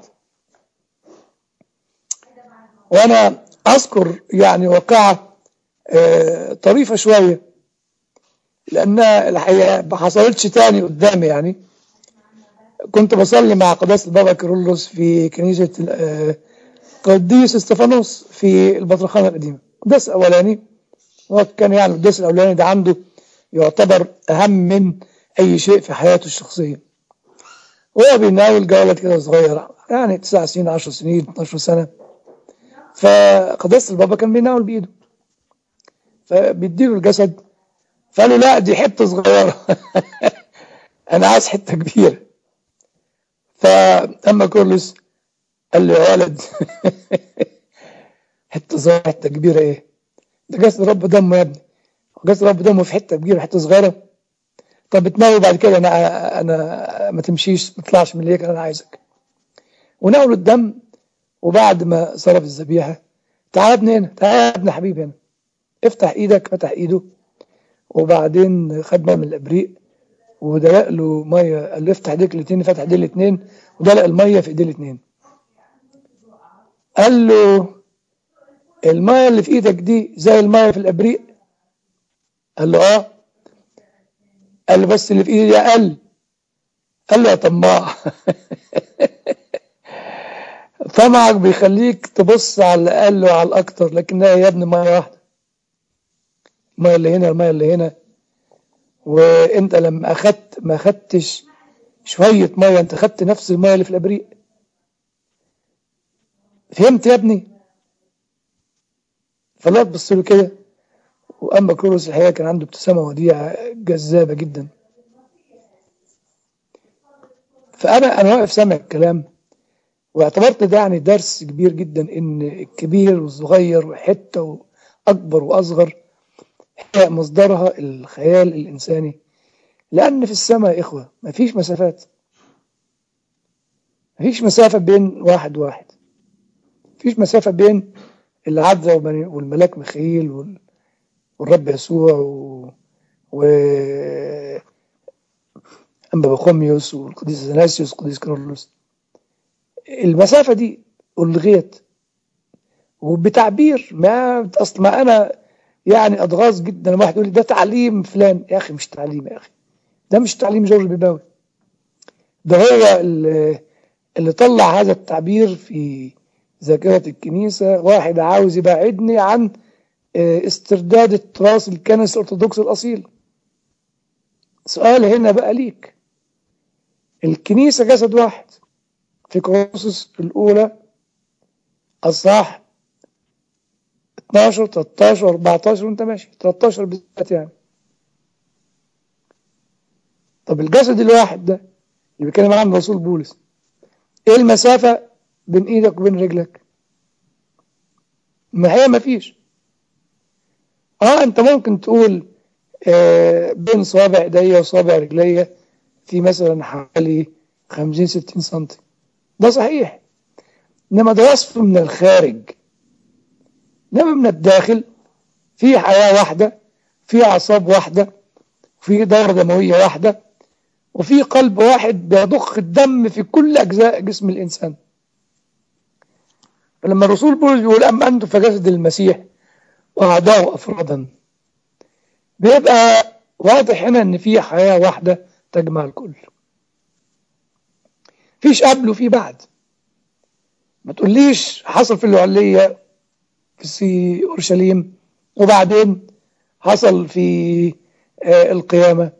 وانا اذكر يعني واقعه آه، طريفة شوية لأنها الحقيقة ما حصلتش تاني قدامي يعني كنت بصلي مع قداسة البابا كيرلس في كنيسة آه، قديس استفانوس في البطرخانة القديمة القداس الأولاني هو كان يعني القداس الأولاني ده عنده يعتبر أهم من أي شيء في حياته الشخصية وهو بيناول جولة كده صغيرة يعني تسع سنين 10 سنين 12 سنة فقداسة البابا كان بيناول بإيده فبيديله الجسد فقال له لا دي حته صغيره انا عايز حته كبيره فاما كورلس قال له يا ولد حته صغيره حته كبيره ايه ده جسد رب دمه يا ابني جسد رب دمه في حته كبيره حته صغيره طب بتناول بعد كده انا انا ما تمشيش ما تطلعش من اللي انا عايزك وناولوا الدم وبعد ما صرف الذبيحه تعال ابني هنا تعال يا ابني حبيبي هنا افتح ايدك فتح ايده وبعدين خد ماء من الابريق ودلق له ميه قال له افتح ايديك الاثنين فتح ايديه الاثنين ودلق الميه في ايديه الاثنين قال له الميه اللي في ايدك دي زي الميه في الابريق قال له اه قال له بس اللي في ايدي دي اقل قال له يا طماع طمعك بيخليك تبص على الاقل وعلى الاكتر لكنها يا ابني ميه واحده الميه اللي هنا الميه اللي هنا وانت لما اخدت ما اخدتش شويه ميه انت اخدت نفس الميه اللي في الابريق فهمت يا ابني فلا تبص له كده واما كروس الحقيقه كان عنده ابتسامه وديعه جذابه جدا فانا انا واقف سامع الكلام واعتبرت ده يعني درس كبير جدا ان الكبير والصغير وحته واكبر واصغر مصدرها الخيال الإنساني لأن في السماء يا إخوة مفيش مسافات مفيش مسافة بين واحد واحد مفيش مسافة بين العذراء والملاك ميخائيل والرب يسوع و, و... أنبا بخوميوس والقديس زناسيوس والقديس كارلوس المسافة دي ألغيت وبتعبير ما أصل ما أنا يعني أضغاث جدا واحد يقول لي ده تعليم فلان يا أخي مش تعليم يا أخي ده مش تعليم جورج بيباوي ده هو اللي, اللي طلع هذا التعبير في ذاكرة الكنيسة واحد عاوز يبعدني عن استرداد التراث الكنسي الأرثوذكسي الأصيل سؤال هنا بقى ليك الكنيسة جسد واحد في كورنثوس الأولى أصح 12 13 14 وانت ماشي 13 بالذات يعني طب الجسد الواحد ده اللي بيتكلم عنه الرسول بولس ايه المسافة بين ايدك وبين رجلك ما هي ما فيش اه انت ممكن تقول آه بين صوابع ايديا وصوابع رجليا في مثلا حوالي 50 60 سم ده صحيح انما ده وصف من الخارج انما من الداخل في حياة واحدة في اعصاب واحدة في دورة دموية واحدة وفي قلب واحد بيضخ الدم في كل اجزاء جسم الانسان فلما الرسول بولس بيقول اما انتم فجسد المسيح واعداءه افرادا بيبقى واضح هنا ان في حياة واحدة تجمع الكل فيش قبل وفي بعد ما تقوليش حصل في العلية في أورشليم وبعدين حصل في آه القيامة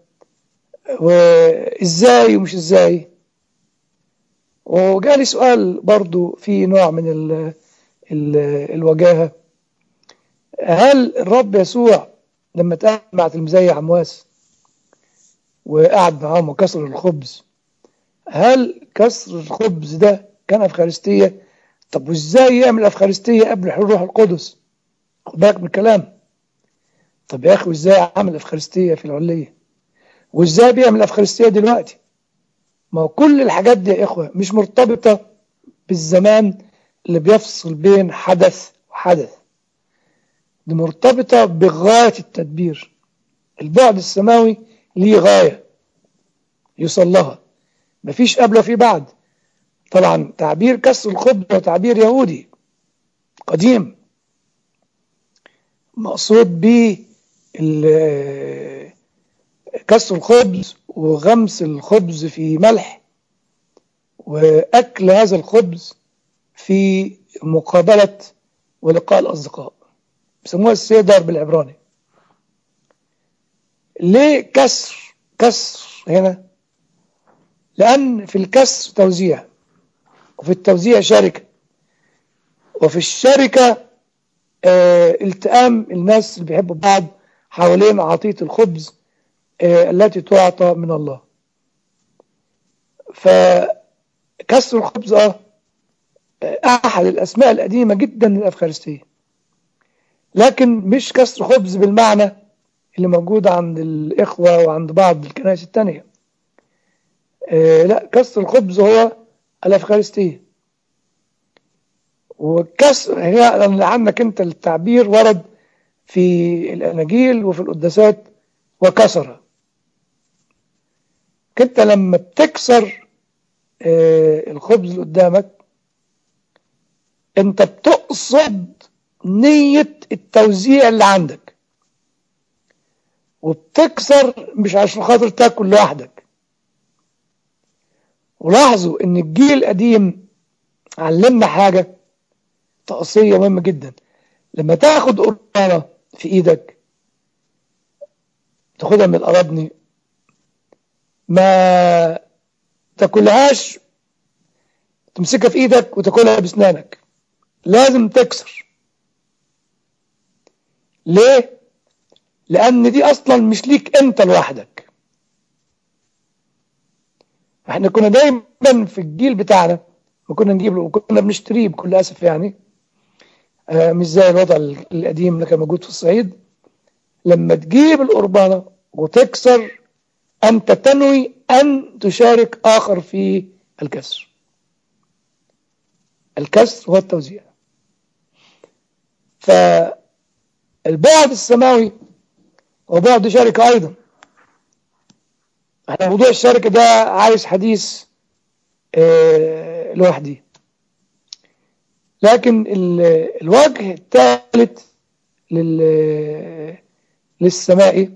وإزاي ومش إزاي وجالي سؤال برضو في نوع من ال ال الوجاهة هل الرب يسوع لما تقعد مع تلميذي عمواس وقعد معاهم وكسر الخبز هل كسر الخبز ده كان أفخارستية طب وإزاي يعمل أفخارستية قبل حلول روح القدس خد بالك من الكلام طب يا أخي وإزاي عمل أفخارستية في العلية وإزاي بيعمل أفخارستية دلوقتي ما هو كل الحاجات دي يا إخوة مش مرتبطة بالزمان اللي بيفصل بين حدث وحدث دي مرتبطة بغاية التدبير البعد السماوي ليه غاية يوصل لها مفيش قبل وفي بعد طبعا تعبير كسر الخبز هو تعبير يهودي قديم مقصود به كسر الخبز وغمس الخبز في ملح وأكل هذا الخبز في مقابلة ولقاء الأصدقاء بيسموها السيدر بالعبراني ليه كسر كسر هنا لأن في الكسر توزيع وفي التوزيع شركة وفي الشركة آه التئام الناس اللي بيحبوا بعض حوالين عطية الخبز آه التي تعطى من الله فكسر الخبز اه أحد الأسماء القديمة جدا للأفخارستية لكن مش كسر خبز بالمعنى اللي موجود عند الإخوة وعند بعض الكنائس التانية آه لا كسر الخبز هو الأفخارستية وكسر هي عندك أنت التعبير ورد في الأناجيل وفي القداسات وكسر أنت لما بتكسر آه الخبز اللي قدامك أنت بتقصد نية التوزيع اللي عندك وبتكسر مش عشان خاطر تاكل لوحدك ولاحظوا ان الجيل القديم علمنا حاجة تقصية مهمة جدا لما تاخد قربانة في ايدك تاخدها من القرابني ما تاكلهاش تمسكها في ايدك وتاكلها بسنانك لازم تكسر ليه لان دي اصلا مش ليك انت لوحدك احنا كنا دايما في الجيل بتاعنا وكنا نجيب له وكنا بنشتريه بكل اسف يعني آه مش زي الوضع القديم اللي كان موجود في الصعيد لما تجيب القربانه وتكسر انت تنوي ان تشارك اخر في الكسر الكسر هو التوزيع فالبعد السماوي هو بعد شركه ايضا احنا موضوع الشركة ده عايز حديث اه لوحدي لكن الوجه الثالث لل... للسماء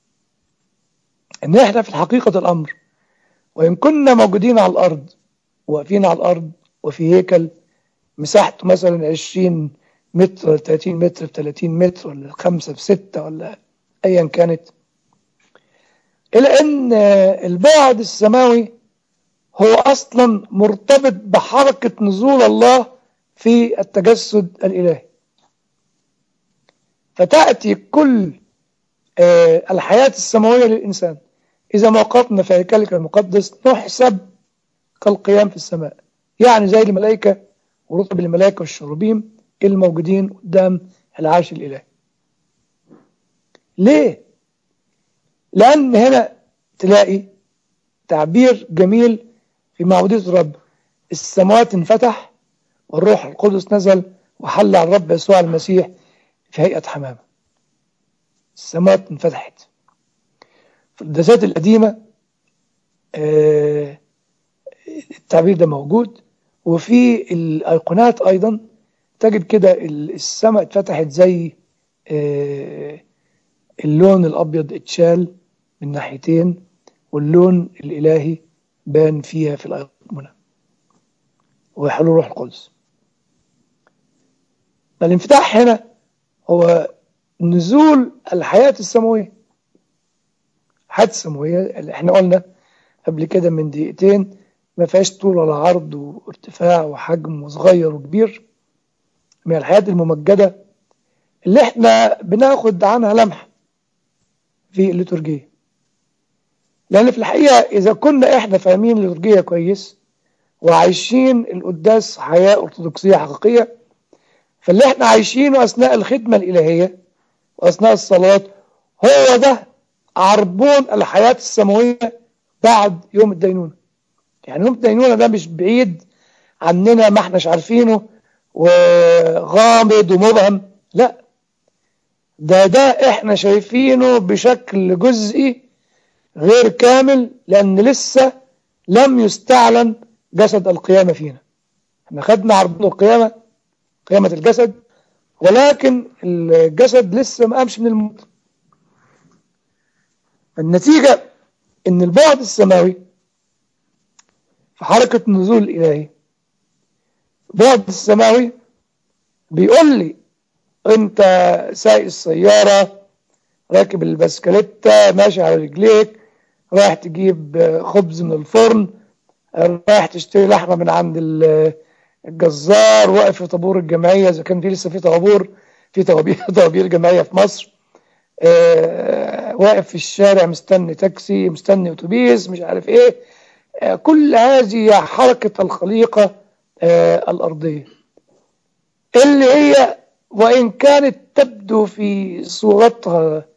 ان احنا في حقيقة الامر وان كنا موجودين على الارض واقفين على الارض وفي هيكل مساحته مثلا 20 متر ولا 30 متر في 30 متر ولا 5 في 6 ولا ايا كانت الا ان البعد السماوي هو اصلا مرتبط بحركة نزول الله في التجسد الالهي فتأتي كل الحياة السماوية للإنسان إذا ما وقفنا في هيكلك المقدس نحسب كالقيام في السماء يعني زي الملائكة ورتب الملائكة والشروبيم الموجودين قدام العرش الإلهي ليه؟ لأن هنا تلاقي تعبير جميل في معبودية الرب السماوات انفتح والروح القدس نزل وحل على الرب يسوع المسيح في هيئة حمامة السماوات انفتحت في القداسات القديمة آه التعبير ده موجود وفي الأيقونات أيضا تجد كده السماء اتفتحت زي آه اللون الأبيض اتشال من ناحيتين واللون الإلهي بان فيها في الأيقونة وحلول روح القدس فالانفتاح هنا هو نزول الحياة السماوية الحياة السماوية اللي احنا قلنا قبل كده من دقيقتين ما فيهاش طول ولا عرض وارتفاع وحجم وصغير وكبير من الحياة الممجدة اللي احنا بناخد عنها لمحة في الليتورجية لأن في الحقيقة إذا كنا احنا فاهمين الليتورجية كويس وعايشين القداس حياة أرثوذكسية حقيقية فاللي احنا عايشينه أثناء الخدمة الإلهية وأثناء الصلاة هو ده عربون الحياة السماوية بعد يوم الدينونة يعني يوم الدينونة ده مش بعيد عننا ما احناش عارفينه وغامض ومبهم لا ده ده احنا شايفينه بشكل جزئي غير كامل لأن لسه لم يستعلن جسد القيامة فينا احنا خدنا عربون القيامة قيامة الجسد ولكن الجسد لسه ما قامش من الموت النتيجة ان البعد السماوي في حركة النزول الإلهي البعد السماوي بيقول لي انت سايق السيارة راكب البسكليتة ماشي على رجليك رايح تجيب خبز من الفرن رايح تشتري لحمة من عند الجزار واقف في طابور الجمعية إذا كان في لسه في طابور في طوابير طوابير جمعية في مصر آه واقف في الشارع مستني تاكسي مستني اتوبيس مش عارف ايه آه كل هذه حركة الخليقة آه الأرضية اللي هي وإن كانت تبدو في صورتها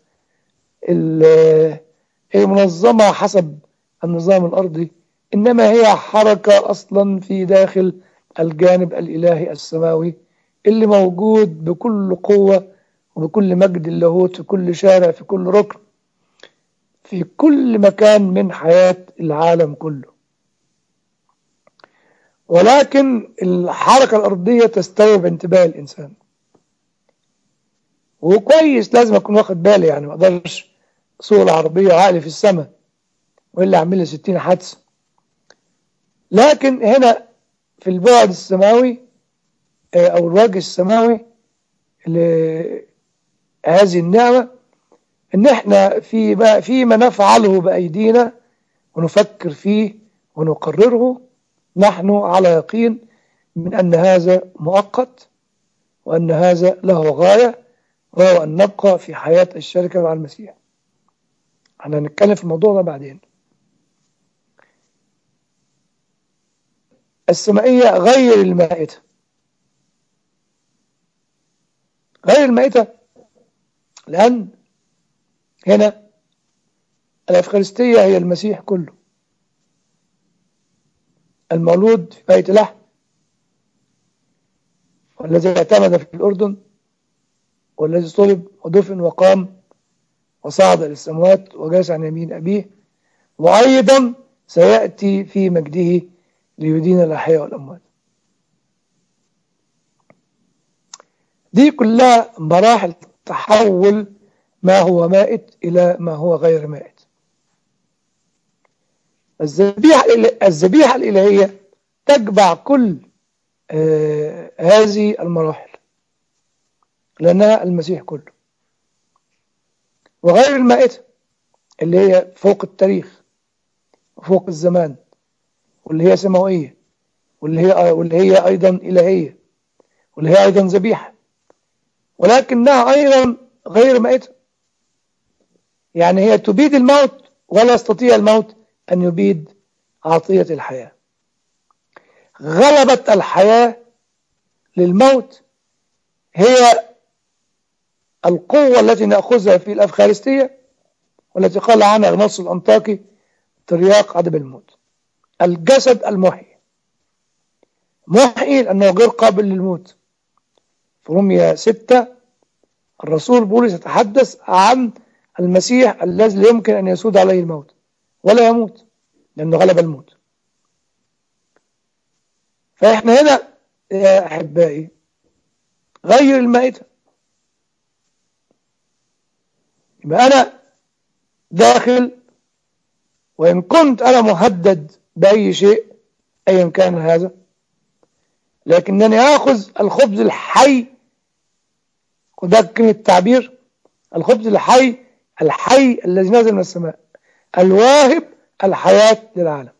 المنظمة حسب النظام الأرضي إنما هي حركة أصلا في داخل الجانب الإلهي السماوي اللي موجود بكل قوة وبكل مجد اللاهوت في كل شارع في كل ركن في كل مكان من حياة العالم كله ولكن الحركة الأرضية تستوعب انتباه الإنسان وكويس لازم أكون واخد بالي يعني ما أقدرش سوق العربية عقلي في السماء وإلا أعمل لي 60 حادثة لكن هنا في البعد السماوي أو الوجه السماوي لهذه النعمة إن إحنا في ما فيما نفعله بأيدينا ونفكر فيه ونقرره نحن على يقين من أن هذا مؤقت وأن هذا له غاية وهو أن نبقى في حياة الشركة مع المسيح احنا هنتكلم في الموضوع ده بعدين السمائية غير المائتة غير المائتة لأن هنا الأفخارستية هي المسيح كله المولود في بيت لحم والذي اعتمد في الأردن والذي صلب ودفن وقام وصعد إلى السماوات وجلس عن يمين أبيه وأيضا سيأتي في مجده ليدين الأحياء والأموات دي كلها مراحل تحول ما هو مائت إلى ما هو غير مائت الذبيحة الذبيحة الإلهية تجمع كل آه هذه المراحل لأنها المسيح كله وغير المائتة اللي هي فوق التاريخ وفوق الزمان واللي هي سماوية واللي هي واللي هي أيضا إلهية واللي هي أيضا ذبيحة ولكنها أيضا غير مائتة يعني هي تبيد الموت ولا يستطيع الموت أن يبيد عطية الحياة غلبت الحياة للموت هي القوة التي نأخذها في الأفخارستية والتي قال عنها النص الأنطاكي ترياق عدم الموت الجسد المحيي محيي لأنه غير قابل للموت في رومية 6 الرسول بولس يتحدث عن المسيح الذي لا يمكن أن يسود عليه الموت ولا يموت لأنه غلب الموت فإحنا هنا يا أحبائي غير المائتة يبقى أنا داخل وإن كنت أنا مهدد بأي شيء أيا كان هذا لكنني آخذ الخبز الحي وده كلمة التعبير الخبز الحي الحي الذي نزل من السماء الواهب الحياة للعالم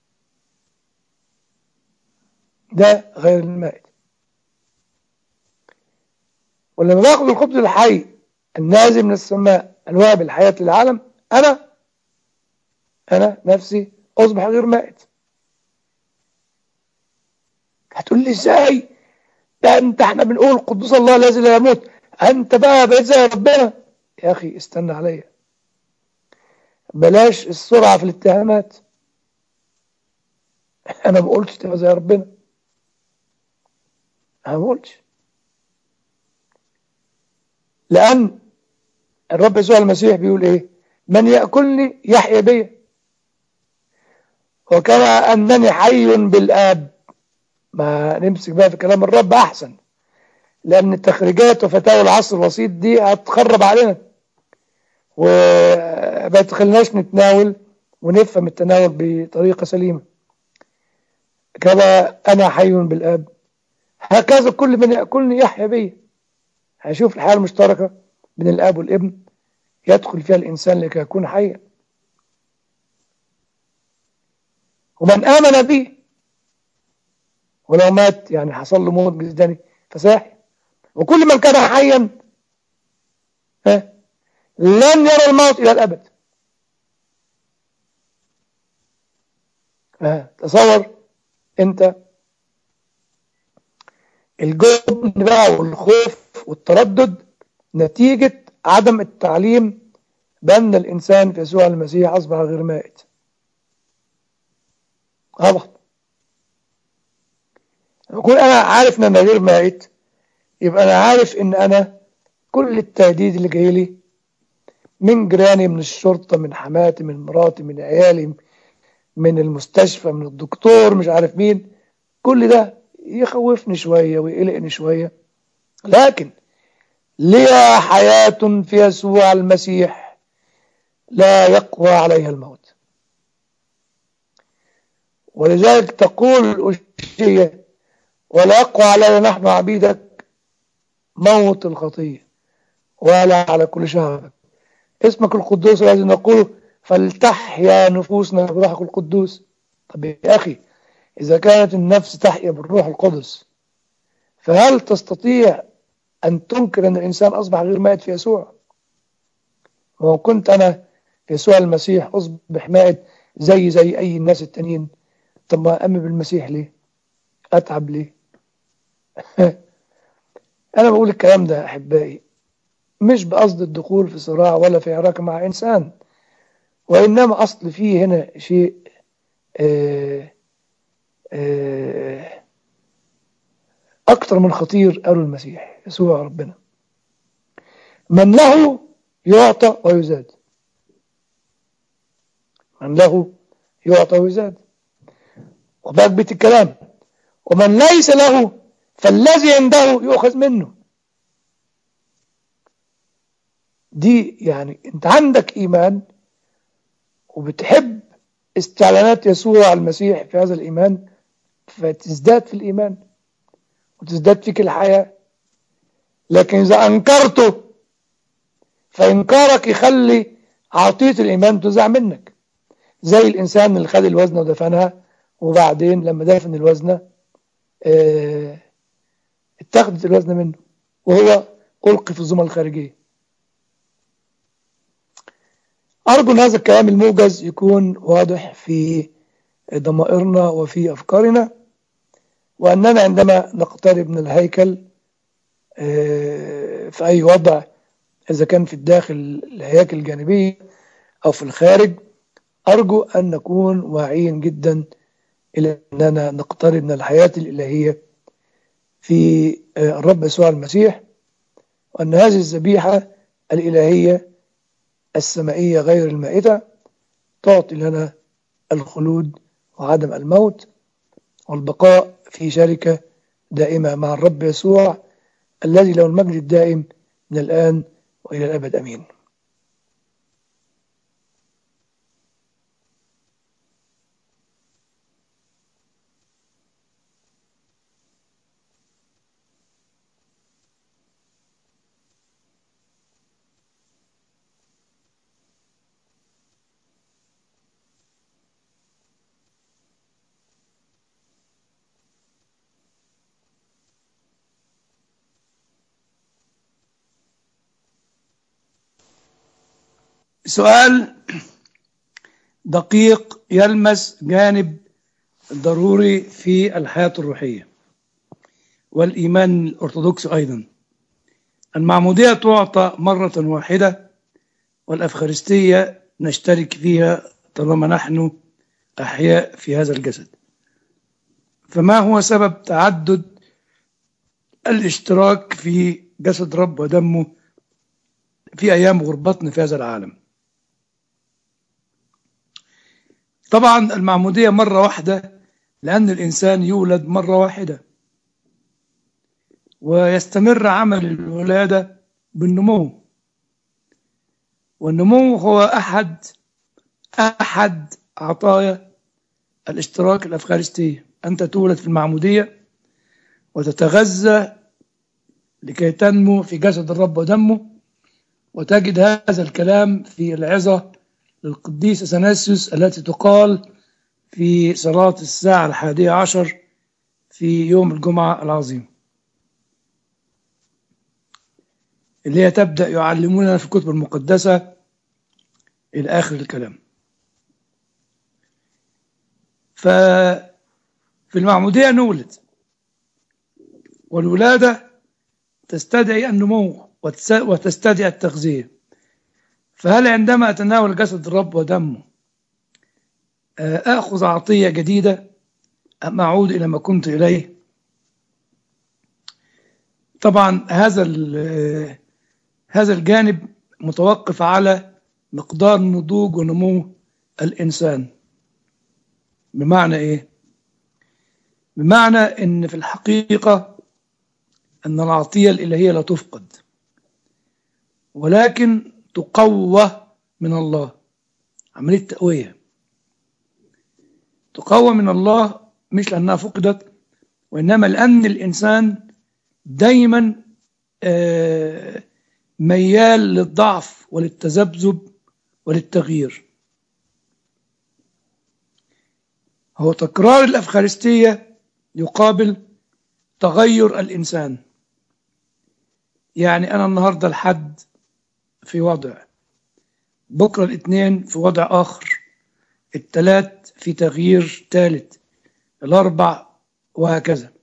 ده غير المائد ولما باخذ الخبز الحي النازل من السماء الواهب الحياة للعالم أنا أنا نفسي أصبح غير مائت هتقول لي ازاي ده انت احنا بنقول قدوس الله الذي لا يموت انت بقى بقيت زي ربنا يا اخي استنى عليا بلاش السرعة في الاتهامات انا ما قلتش تبقى زي ربنا انا ما قلتش لان الرب يسوع المسيح بيقول ايه من يأكلني يحيى بي وكما أنني حي بالآب ما نمسك بقى في كلام الرب أحسن لأن التخريجات وفتاوى العصر الوسيط دي هتخرب علينا وما تخليناش نتناول ونفهم التناول بطريقة سليمة كما أنا حي بالآب هكذا كل من يأكلني يحيى بي هيشوف الحياة المشتركة بين الآب والابن يدخل فيها الإنسان لكي يكون حيا ومن آمن به ولو مات يعني حصل له موت جسداني فساحي وكل من كان حيا ها لن يرى الموت إلى الأبد ها تصور أنت الجبن بقى والخوف والتردد نتيجة عدم التعليم بأن الإنسان في يسوع المسيح أصبح غير مائت غلط أكون أنا عارف أن أنا غير مائت يبقى أنا عارف أن أنا كل التهديد اللي جاي لي من جيراني من الشرطة من حماتي من مراتي من عيالي من المستشفى من الدكتور مش عارف مين كل ده يخوفني شوية ويقلقني شوية لكن لي حياة في يسوع المسيح لا يقوى عليها الموت ولذلك تقول الأشية ولا يقوى علينا نحن عبيدك موت الخطية ولا على كل شهرك اسمك القدوس الذي نقوله فلتحيا نفوسنا بروحك القدوس طب يا أخي إذا كانت النفس تحيا بالروح القدس فهل تستطيع أن تنكر أن الإنسان أصبح غير مائت في يسوع وكنت كنت أنا في يسوع المسيح أصبح مائت زي زي أي الناس التانيين طب ما أمي بالمسيح ليه أتعب ليه أنا بقول الكلام ده أحبائي مش بقصد الدخول في صراع ولا في عراكة مع إنسان وإنما أصل فيه هنا شيء آآ آآ أكثر من خطير قالوا المسيح يسوع ربنا من له يعطى ويزاد من له يعطى ويزاد وباك بيت الكلام ومن ليس له فالذي عنده يؤخذ منه دي يعني انت عندك ايمان وبتحب استعلانات يسوع المسيح في هذا الايمان فتزداد في الايمان وتزداد فيك الحياه لكن اذا انكرته فانكارك يخلي عطيه الايمان تزع منك زي الانسان اللي خد الوزنه ودفنها وبعدين لما دفن الوزنه اه اتخذت الوزنه منه وهو ألقي في الزمن الخارجية أرجو أن هذا الكلام الموجز يكون واضح في ضمائرنا وفي أفكارنا وأننا عندما نقترب من الهيكل في أي وضع إذا كان في الداخل الهياكل الجانبية أو في الخارج أرجو أن نكون واعيين جدا إلى أننا نقترب من الحياة الإلهية في الرب يسوع المسيح وأن هذه الذبيحة الإلهية السمائية غير المائتة تعطي لنا الخلود وعدم الموت والبقاء في شركة دائمة مع الرب يسوع الذي له المجد الدائم من الآن وإلى الأبد أمين سؤال دقيق يلمس جانب ضروري في الحياة الروحية والإيمان الأرثوذكسي أيضا المعمودية تعطى مرة واحدة والأفخارستية نشترك فيها طالما نحن أحياء في هذا الجسد فما هو سبب تعدد الاشتراك في جسد رب ودمه في أيام غربتنا في هذا العالم طبعا المعمودية مرة واحدة لأن الإنسان يولد مرة واحدة ويستمر عمل الولادة بالنمو والنمو هو أحد أحد عطايا الاشتراك الأفغانستي أنت تولد في المعمودية وتتغذى لكي تنمو في جسد الرب ودمه وتجد هذا الكلام في العظة للقديس أثناسيوس التي تقال في صلاة الساعة الحادية عشر في يوم الجمعة العظيم اللي هي تبدأ يعلموننا في الكتب المقدسة إلى آخر الكلام ففي المعمودية نولد والولادة تستدعي النمو وتستدعي التغذية فهل عندما أتناول جسد الرب ودمه آخذ عطية جديدة أم أعود إلى ما كنت إليه طبعا هذا هذا الجانب متوقف على مقدار نضوج ونمو الإنسان بمعنى إيه؟ بمعنى إن في الحقيقة أن العطية الإلهية لا تفقد ولكن تقوى من الله عملية تقوية تقوى من الله مش لأنها فقدت وإنما لأن الإنسان دايما ميال للضعف وللتذبذب وللتغيير هو تكرار الأفخارستية يقابل تغير الإنسان يعني أنا النهاردة الحد في وضع بكرة الاثنين في وضع آخر الثلاث في تغيير ثالث الأربع وهكذا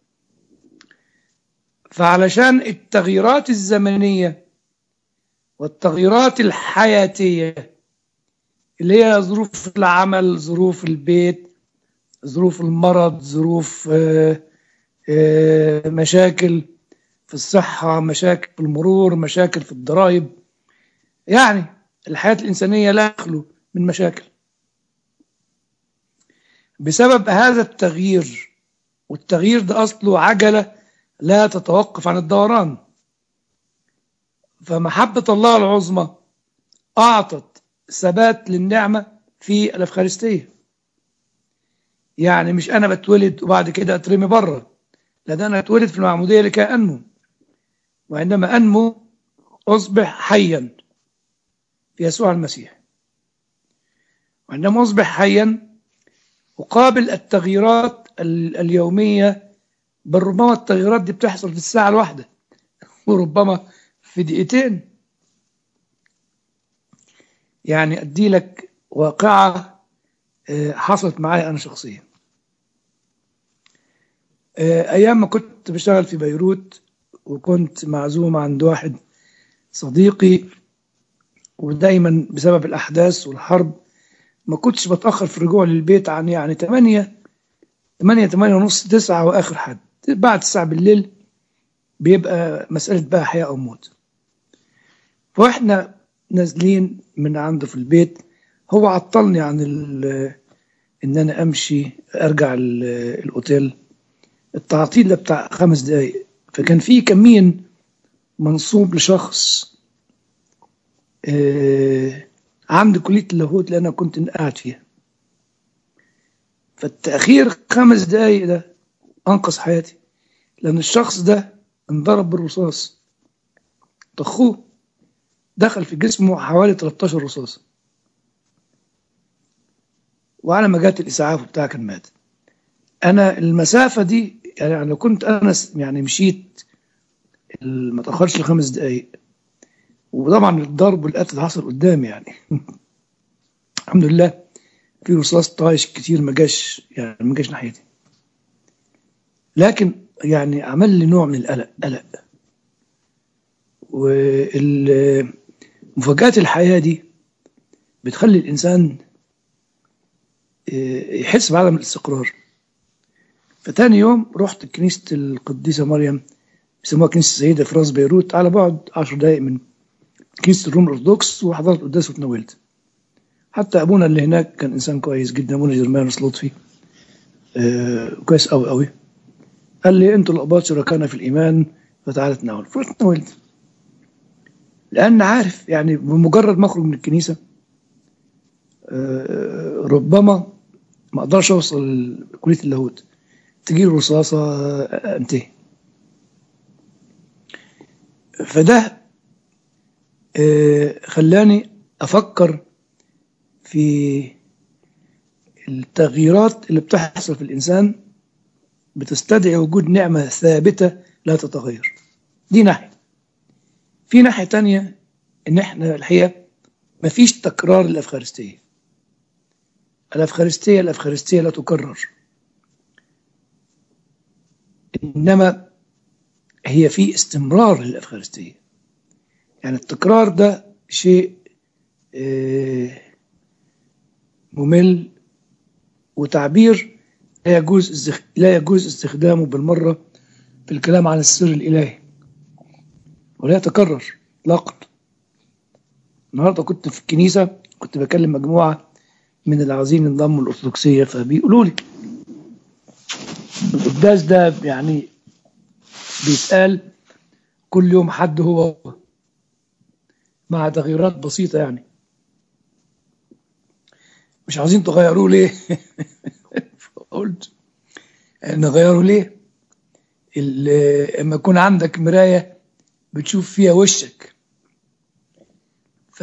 فعلشان التغييرات الزمنية والتغييرات الحياتية اللي هي ظروف العمل ظروف البيت ظروف المرض ظروف آآ آآ مشاكل في الصحة مشاكل في المرور مشاكل في الضرائب يعني الحياة الإنسانية لا تخلو من مشاكل بسبب هذا التغيير والتغيير ده أصله عجلة لا تتوقف عن الدوران فمحبة الله العظمى أعطت ثبات للنعمة في الأفخارستية يعني مش أنا بتولد وبعد كده أترمي بره لا ده أنا أتولد في المعمودية لكي أنمو وعندما أنمو أصبح حيا في يسوع المسيح وعندما أصبح حيا أقابل التغييرات اليومية بل ربما التغييرات دي بتحصل في الساعة الواحدة وربما في دقيقتين يعني أدي لك واقعة حصلت معي أنا شخصيا أيام ما كنت بشتغل في بيروت وكنت معزوم عند واحد صديقي ودايما بسبب الأحداث والحرب ما كنتش بتأخر في الرجوع للبيت عن يعني 8 8 8 ونص 9 وآخر حد بعد 9 بالليل بيبقى مسألة بقى حياة أو موت فإحنا نازلين من عنده في البيت هو عطلني عن إن أنا أمشي أرجع الأوتيل التعطيل ده بتاع خمس دقايق فكان في كمين منصوب لشخص آه عند كلية اللاهوت اللي أنا كنت قاعد فيها فالتأخير خمس دقايق ده أنقذ حياتي لأن الشخص ده انضرب بالرصاص طخوه دخل في جسمه حوالي 13 رصاص وعلى ما جات الإسعاف بتاع كان مات أنا المسافة دي يعني لو كنت أنا يعني مشيت ما تأخرش لخمس دقايق وطبعا الضرب والقتل حصل قدامي يعني الحمد لله في رصاص طايش كتير ما جاش يعني ما جاش ناحيتي لكن يعني عمل لي نوع من القلق قلق ومفاجآت الحياة دي بتخلي الإنسان يحس بعدم الاستقرار فتاني يوم رحت كنيسة القديسة مريم بيسموها كنيسة السيدة في راس بيروت على بعد عشر دقايق من كنيسة الروم الأرثوذكس وحضرت قداس وتناولت حتى أبونا اللي هناك كان إنسان كويس جدا أبونا جرمانوس لطفي آه كويس أوي أوي قال لي أنتوا الأقباط شركانا في الإيمان فتعالى تناول فرحت تناولت لأن عارف يعني بمجرد ما أخرج من الكنيسة آه ربما ما أقدرش أوصل كلية اللاهوت تجي رصاصة أنتهي فده خلاني أفكر في التغييرات اللي بتحصل في الإنسان بتستدعي وجود نعمة ثابتة لا تتغير دي ناحية في ناحية تانية إن إحنا الحقيقة مفيش تكرار للأفخارستية الأفخارستية الأفخارستية لا تكرر إنما هي في استمرار للأفخارستية يعني التكرار ده شيء ممل وتعبير لا يجوز لا يجوز استخدامه بالمرة في الكلام عن السر الإلهي ولا يتكرر اطلاقا النهارده كنت في الكنيسة كنت بكلم مجموعة من اللي عاوزين ينضموا الأرثوذكسية فبيقولوا لي القداس ده يعني بيتقال كل يوم حد هو مع تغييرات بسيطة يعني مش عاوزين تغيروه ليه قلت نغيره ليه لما يكون عندك مراية بتشوف فيها وشك ف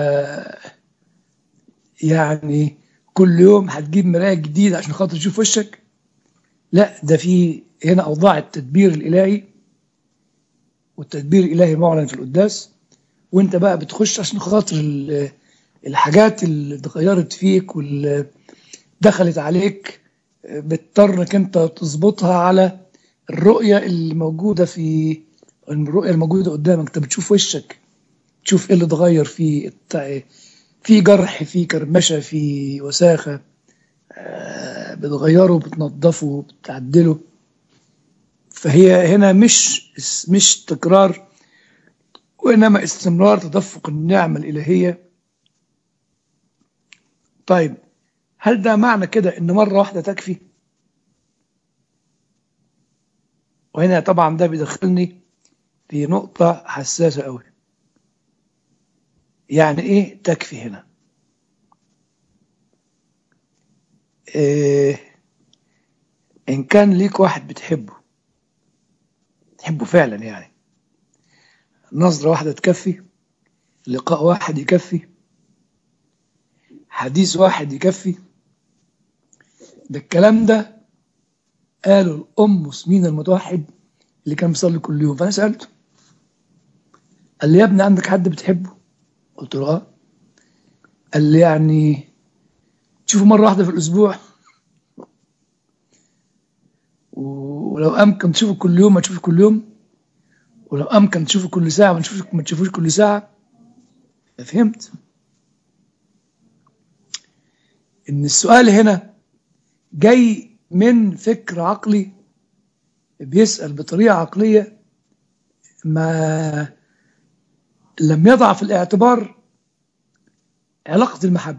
يعني كل يوم هتجيب مراية جديدة عشان خاطر تشوف وشك لا ده في هنا أوضاع التدبير الإلهي والتدبير الإلهي معلن في القداس وانت بقى بتخش عشان خاطر الحاجات اللي اتغيرت فيك واللي دخلت عليك بتضطر انك انت تظبطها على الرؤية اللي موجودة في الرؤية الموجودة قدامك انت بتشوف وشك تشوف ايه اللي اتغير فيه في جرح في كرمشة في وساخة بتغيره بتنظفه بتعدله فهي هنا مش مش تكرار وإنما استمرار تدفق النعمة الإلهية طيب هل ده معنى كده إن مرة واحدة تكفي؟ وهنا طبعا ده بيدخلني في نقطة حساسة أوي يعني ايه تكفي هنا إيه ان كان ليك واحد بتحبه تحبه فعلا يعني نظرة واحدة تكفي لقاء واحد يكفي حديث واحد يكفي ده الكلام ده قاله الأم مسمين المتوحد اللي كان بيصلي كل يوم فأنا سألته قال لي يا ابني عندك حد بتحبه قلت له اه قال لي يعني تشوفه مرة واحدة في الأسبوع ولو أمكن تشوفه كل يوم ما تشوفه كل يوم ولو أمكن تشوفه كل ساعة ما تشوفه ما تشوفوش كل ساعة فهمت إن السؤال هنا جاي من فكر عقلي بيسأل بطريقة عقلية ما لم يضع في الاعتبار علاقة المحبة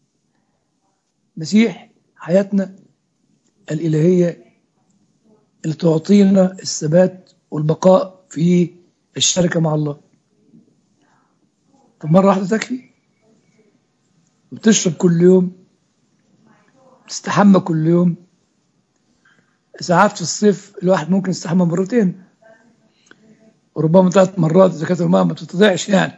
مسيح حياتنا الإلهية اللي تعطينا الثبات والبقاء في الشركة مع الله طب مرة واحدة تكفي بتشرب كل يوم تستحمى كل يوم ساعات في الصيف الواحد ممكن يستحمى مرتين وربما ثلاث مرات اذا كانت الماء ما بتتضيعش يعني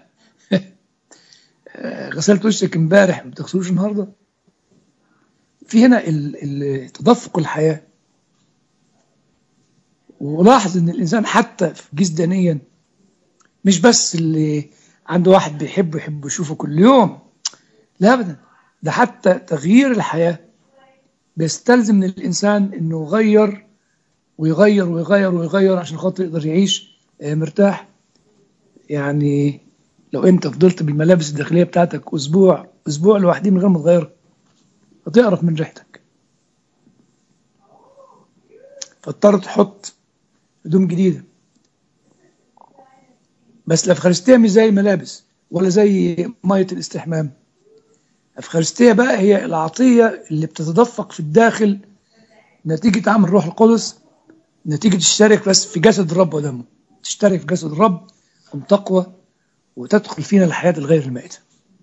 غسلت وشك امبارح ما بتغسلوش النهارده في هنا تدفق الحياه ولاحظ ان الانسان حتى جسدانيا مش بس اللي عنده واحد بيحبه يحب يشوفه كل يوم لا ابدا ده حتى تغيير الحياه بيستلزم من الانسان انه يغير ويغير ويغير ويغير عشان خاطر يقدر يعيش مرتاح يعني لو انت فضلت بالملابس الداخليه بتاعتك اسبوع اسبوع لوحدي من غير ما تغيرها هتقرف من ريحتك فاضطر تحط هدوم جديده بس الافخارستيه مش زي الملابس ولا زي ميه الاستحمام الافخارستيه بقى هي العطيه اللي بتتدفق في الداخل نتيجه عمل الروح القدس نتيجه تشترك بس في جسد الرب ودمه تشترك في جسد الرب ثم تقوى وتدخل فينا الحياة الغير المائتة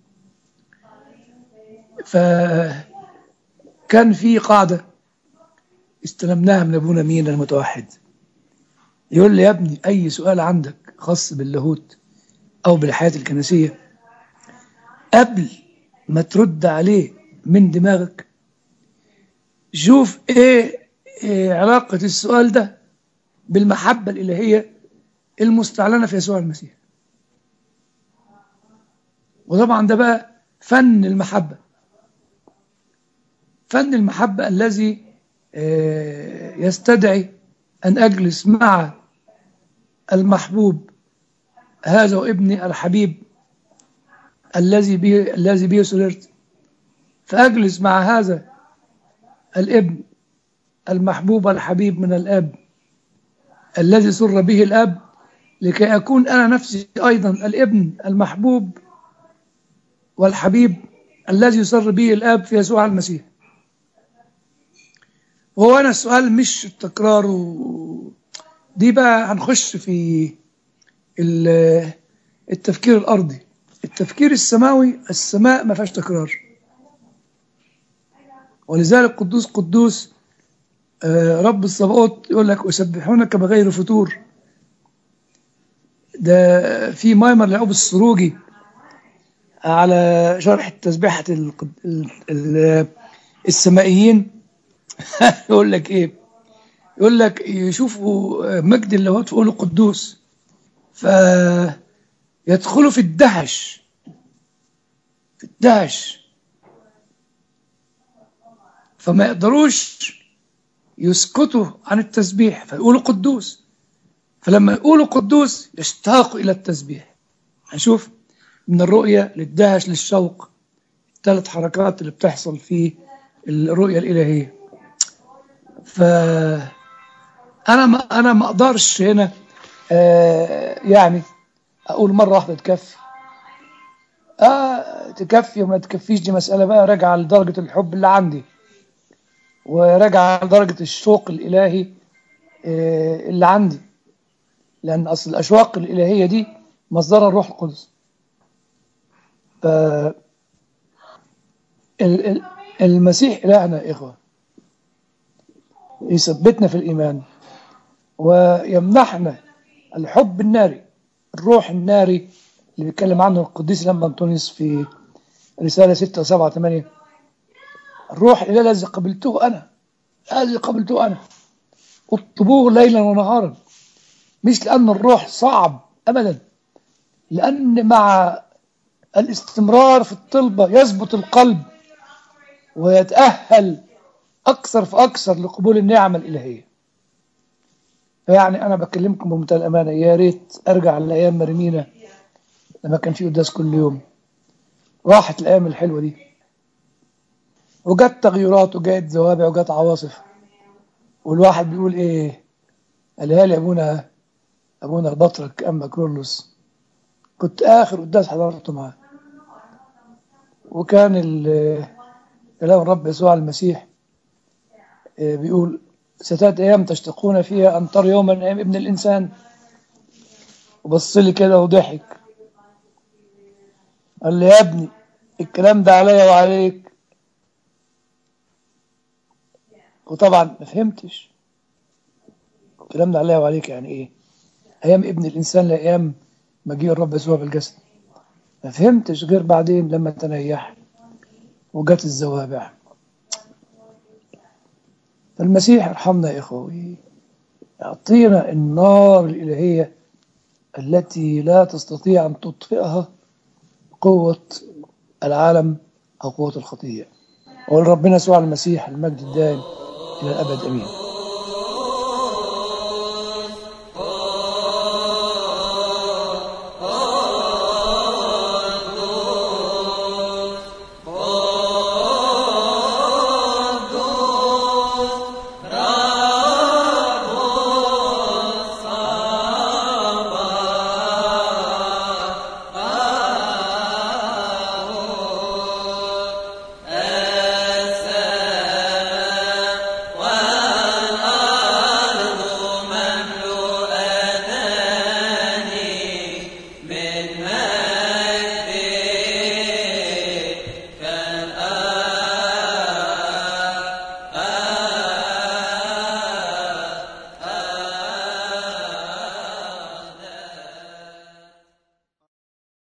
فكان في قاعدة استلمناها من أبونا مين المتوحد يقول لي يا ابني أي سؤال عندك خاص باللاهوت أو بالحياة الكنسية قبل ما ترد عليه من دماغك شوف إيه, إيه علاقة السؤال ده بالمحبة الإلهية المستعلنة في يسوع المسيح وطبعا ده بقى فن المحبة فن المحبة الذي يستدعي أن أجلس مع المحبوب هذا وابني الحبيب الذي به الذي به سررت فأجلس مع هذا الابن المحبوب الحبيب من الأب الذي سر به الأب لكي أكون أنا نفسي أيضا الابن المحبوب والحبيب الذي يسر به الآب في يسوع المسيح وهو أنا السؤال مش التكرار و... دي بقى هنخش في التفكير الأرضي التفكير السماوي السماء ما فيهاش تكرار ولذلك قدوس قدوس رب الصباوت يقول لك أسبحونك بغير فتور ده في مايمر ليعقوب السروجي على شرح تسبيحة السمائيين يقول لك ايه يقول لك يشوفوا مجد اللاهوت فيقولوا قدوس فيدخلوا في الدهش في الدهش فما يقدروش يسكتوا عن التسبيح فيقولوا قدوس فلما يقولوا قدوس يشتاقوا إلى التسبيح هنشوف من الرؤية للدهش للشوق الثلاث حركات اللي بتحصل في الرؤية الإلهية ف أنا ما أنا ما أقدرش هنا آه يعني أقول مرة واحدة تكفي آه تكفي وما تكفيش دي مسألة بقى راجعة لدرجة الحب اللي عندي وراجعة لدرجة الشوق الإلهي آه اللي عندي لأن أصل الأشواق الإلهية دي مصدرها الروح القدس ف ال- ال- المسيح إلهنا يا إخوة يثبتنا في الإيمان ويمنحنا الحب الناري الروح الناري اللي بيتكلم عنه القديس لما أنطونيوس في رسالة 6 و7 8 الروح الإله الذي قبلته أنا الذي قبلته أنا اطلبوه ليلا ونهارا مش لأن الروح صعب أبدا لأن مع الاستمرار في الطلبة يثبت القلب ويتأهل أكثر فأكثر لقبول النعمة الإلهية فيعني أنا بكلمكم بمنتهى الأمانة يا ريت أرجع لأيام مريمينا لما كان في قداس كل يوم راحت الأيام الحلوة دي وجت تغيرات وجت زوابع وجت عواصف والواحد بيقول إيه قالها لي أبونا أبونا البطرك أما كرولوس كنت آخر قداس حضرته معاه وكان ال- كلام الرب يسوع المسيح آه، بيقول ستأتي أيام تشتقون فيها أن ترى يوما من أيام ابن الإنسان وبص لي كده وضحك قال لي يا ابني الكلام ده عليا وعليك وطبعا ما فهمتش الكلام ده عليا وعليك يعني ايه ايام ابن الانسان لايام مجيء الرب يسوع بالجسد ما فهمتش غير بعدين لما تنيح وجت الزوابع فالمسيح يرحمنا يا اخوي يعطينا النار الالهيه التي لا تستطيع ان تطفئها قوه العالم او قوه الخطيه ولربنا يسوع المسيح المجد الدائم الى الابد امين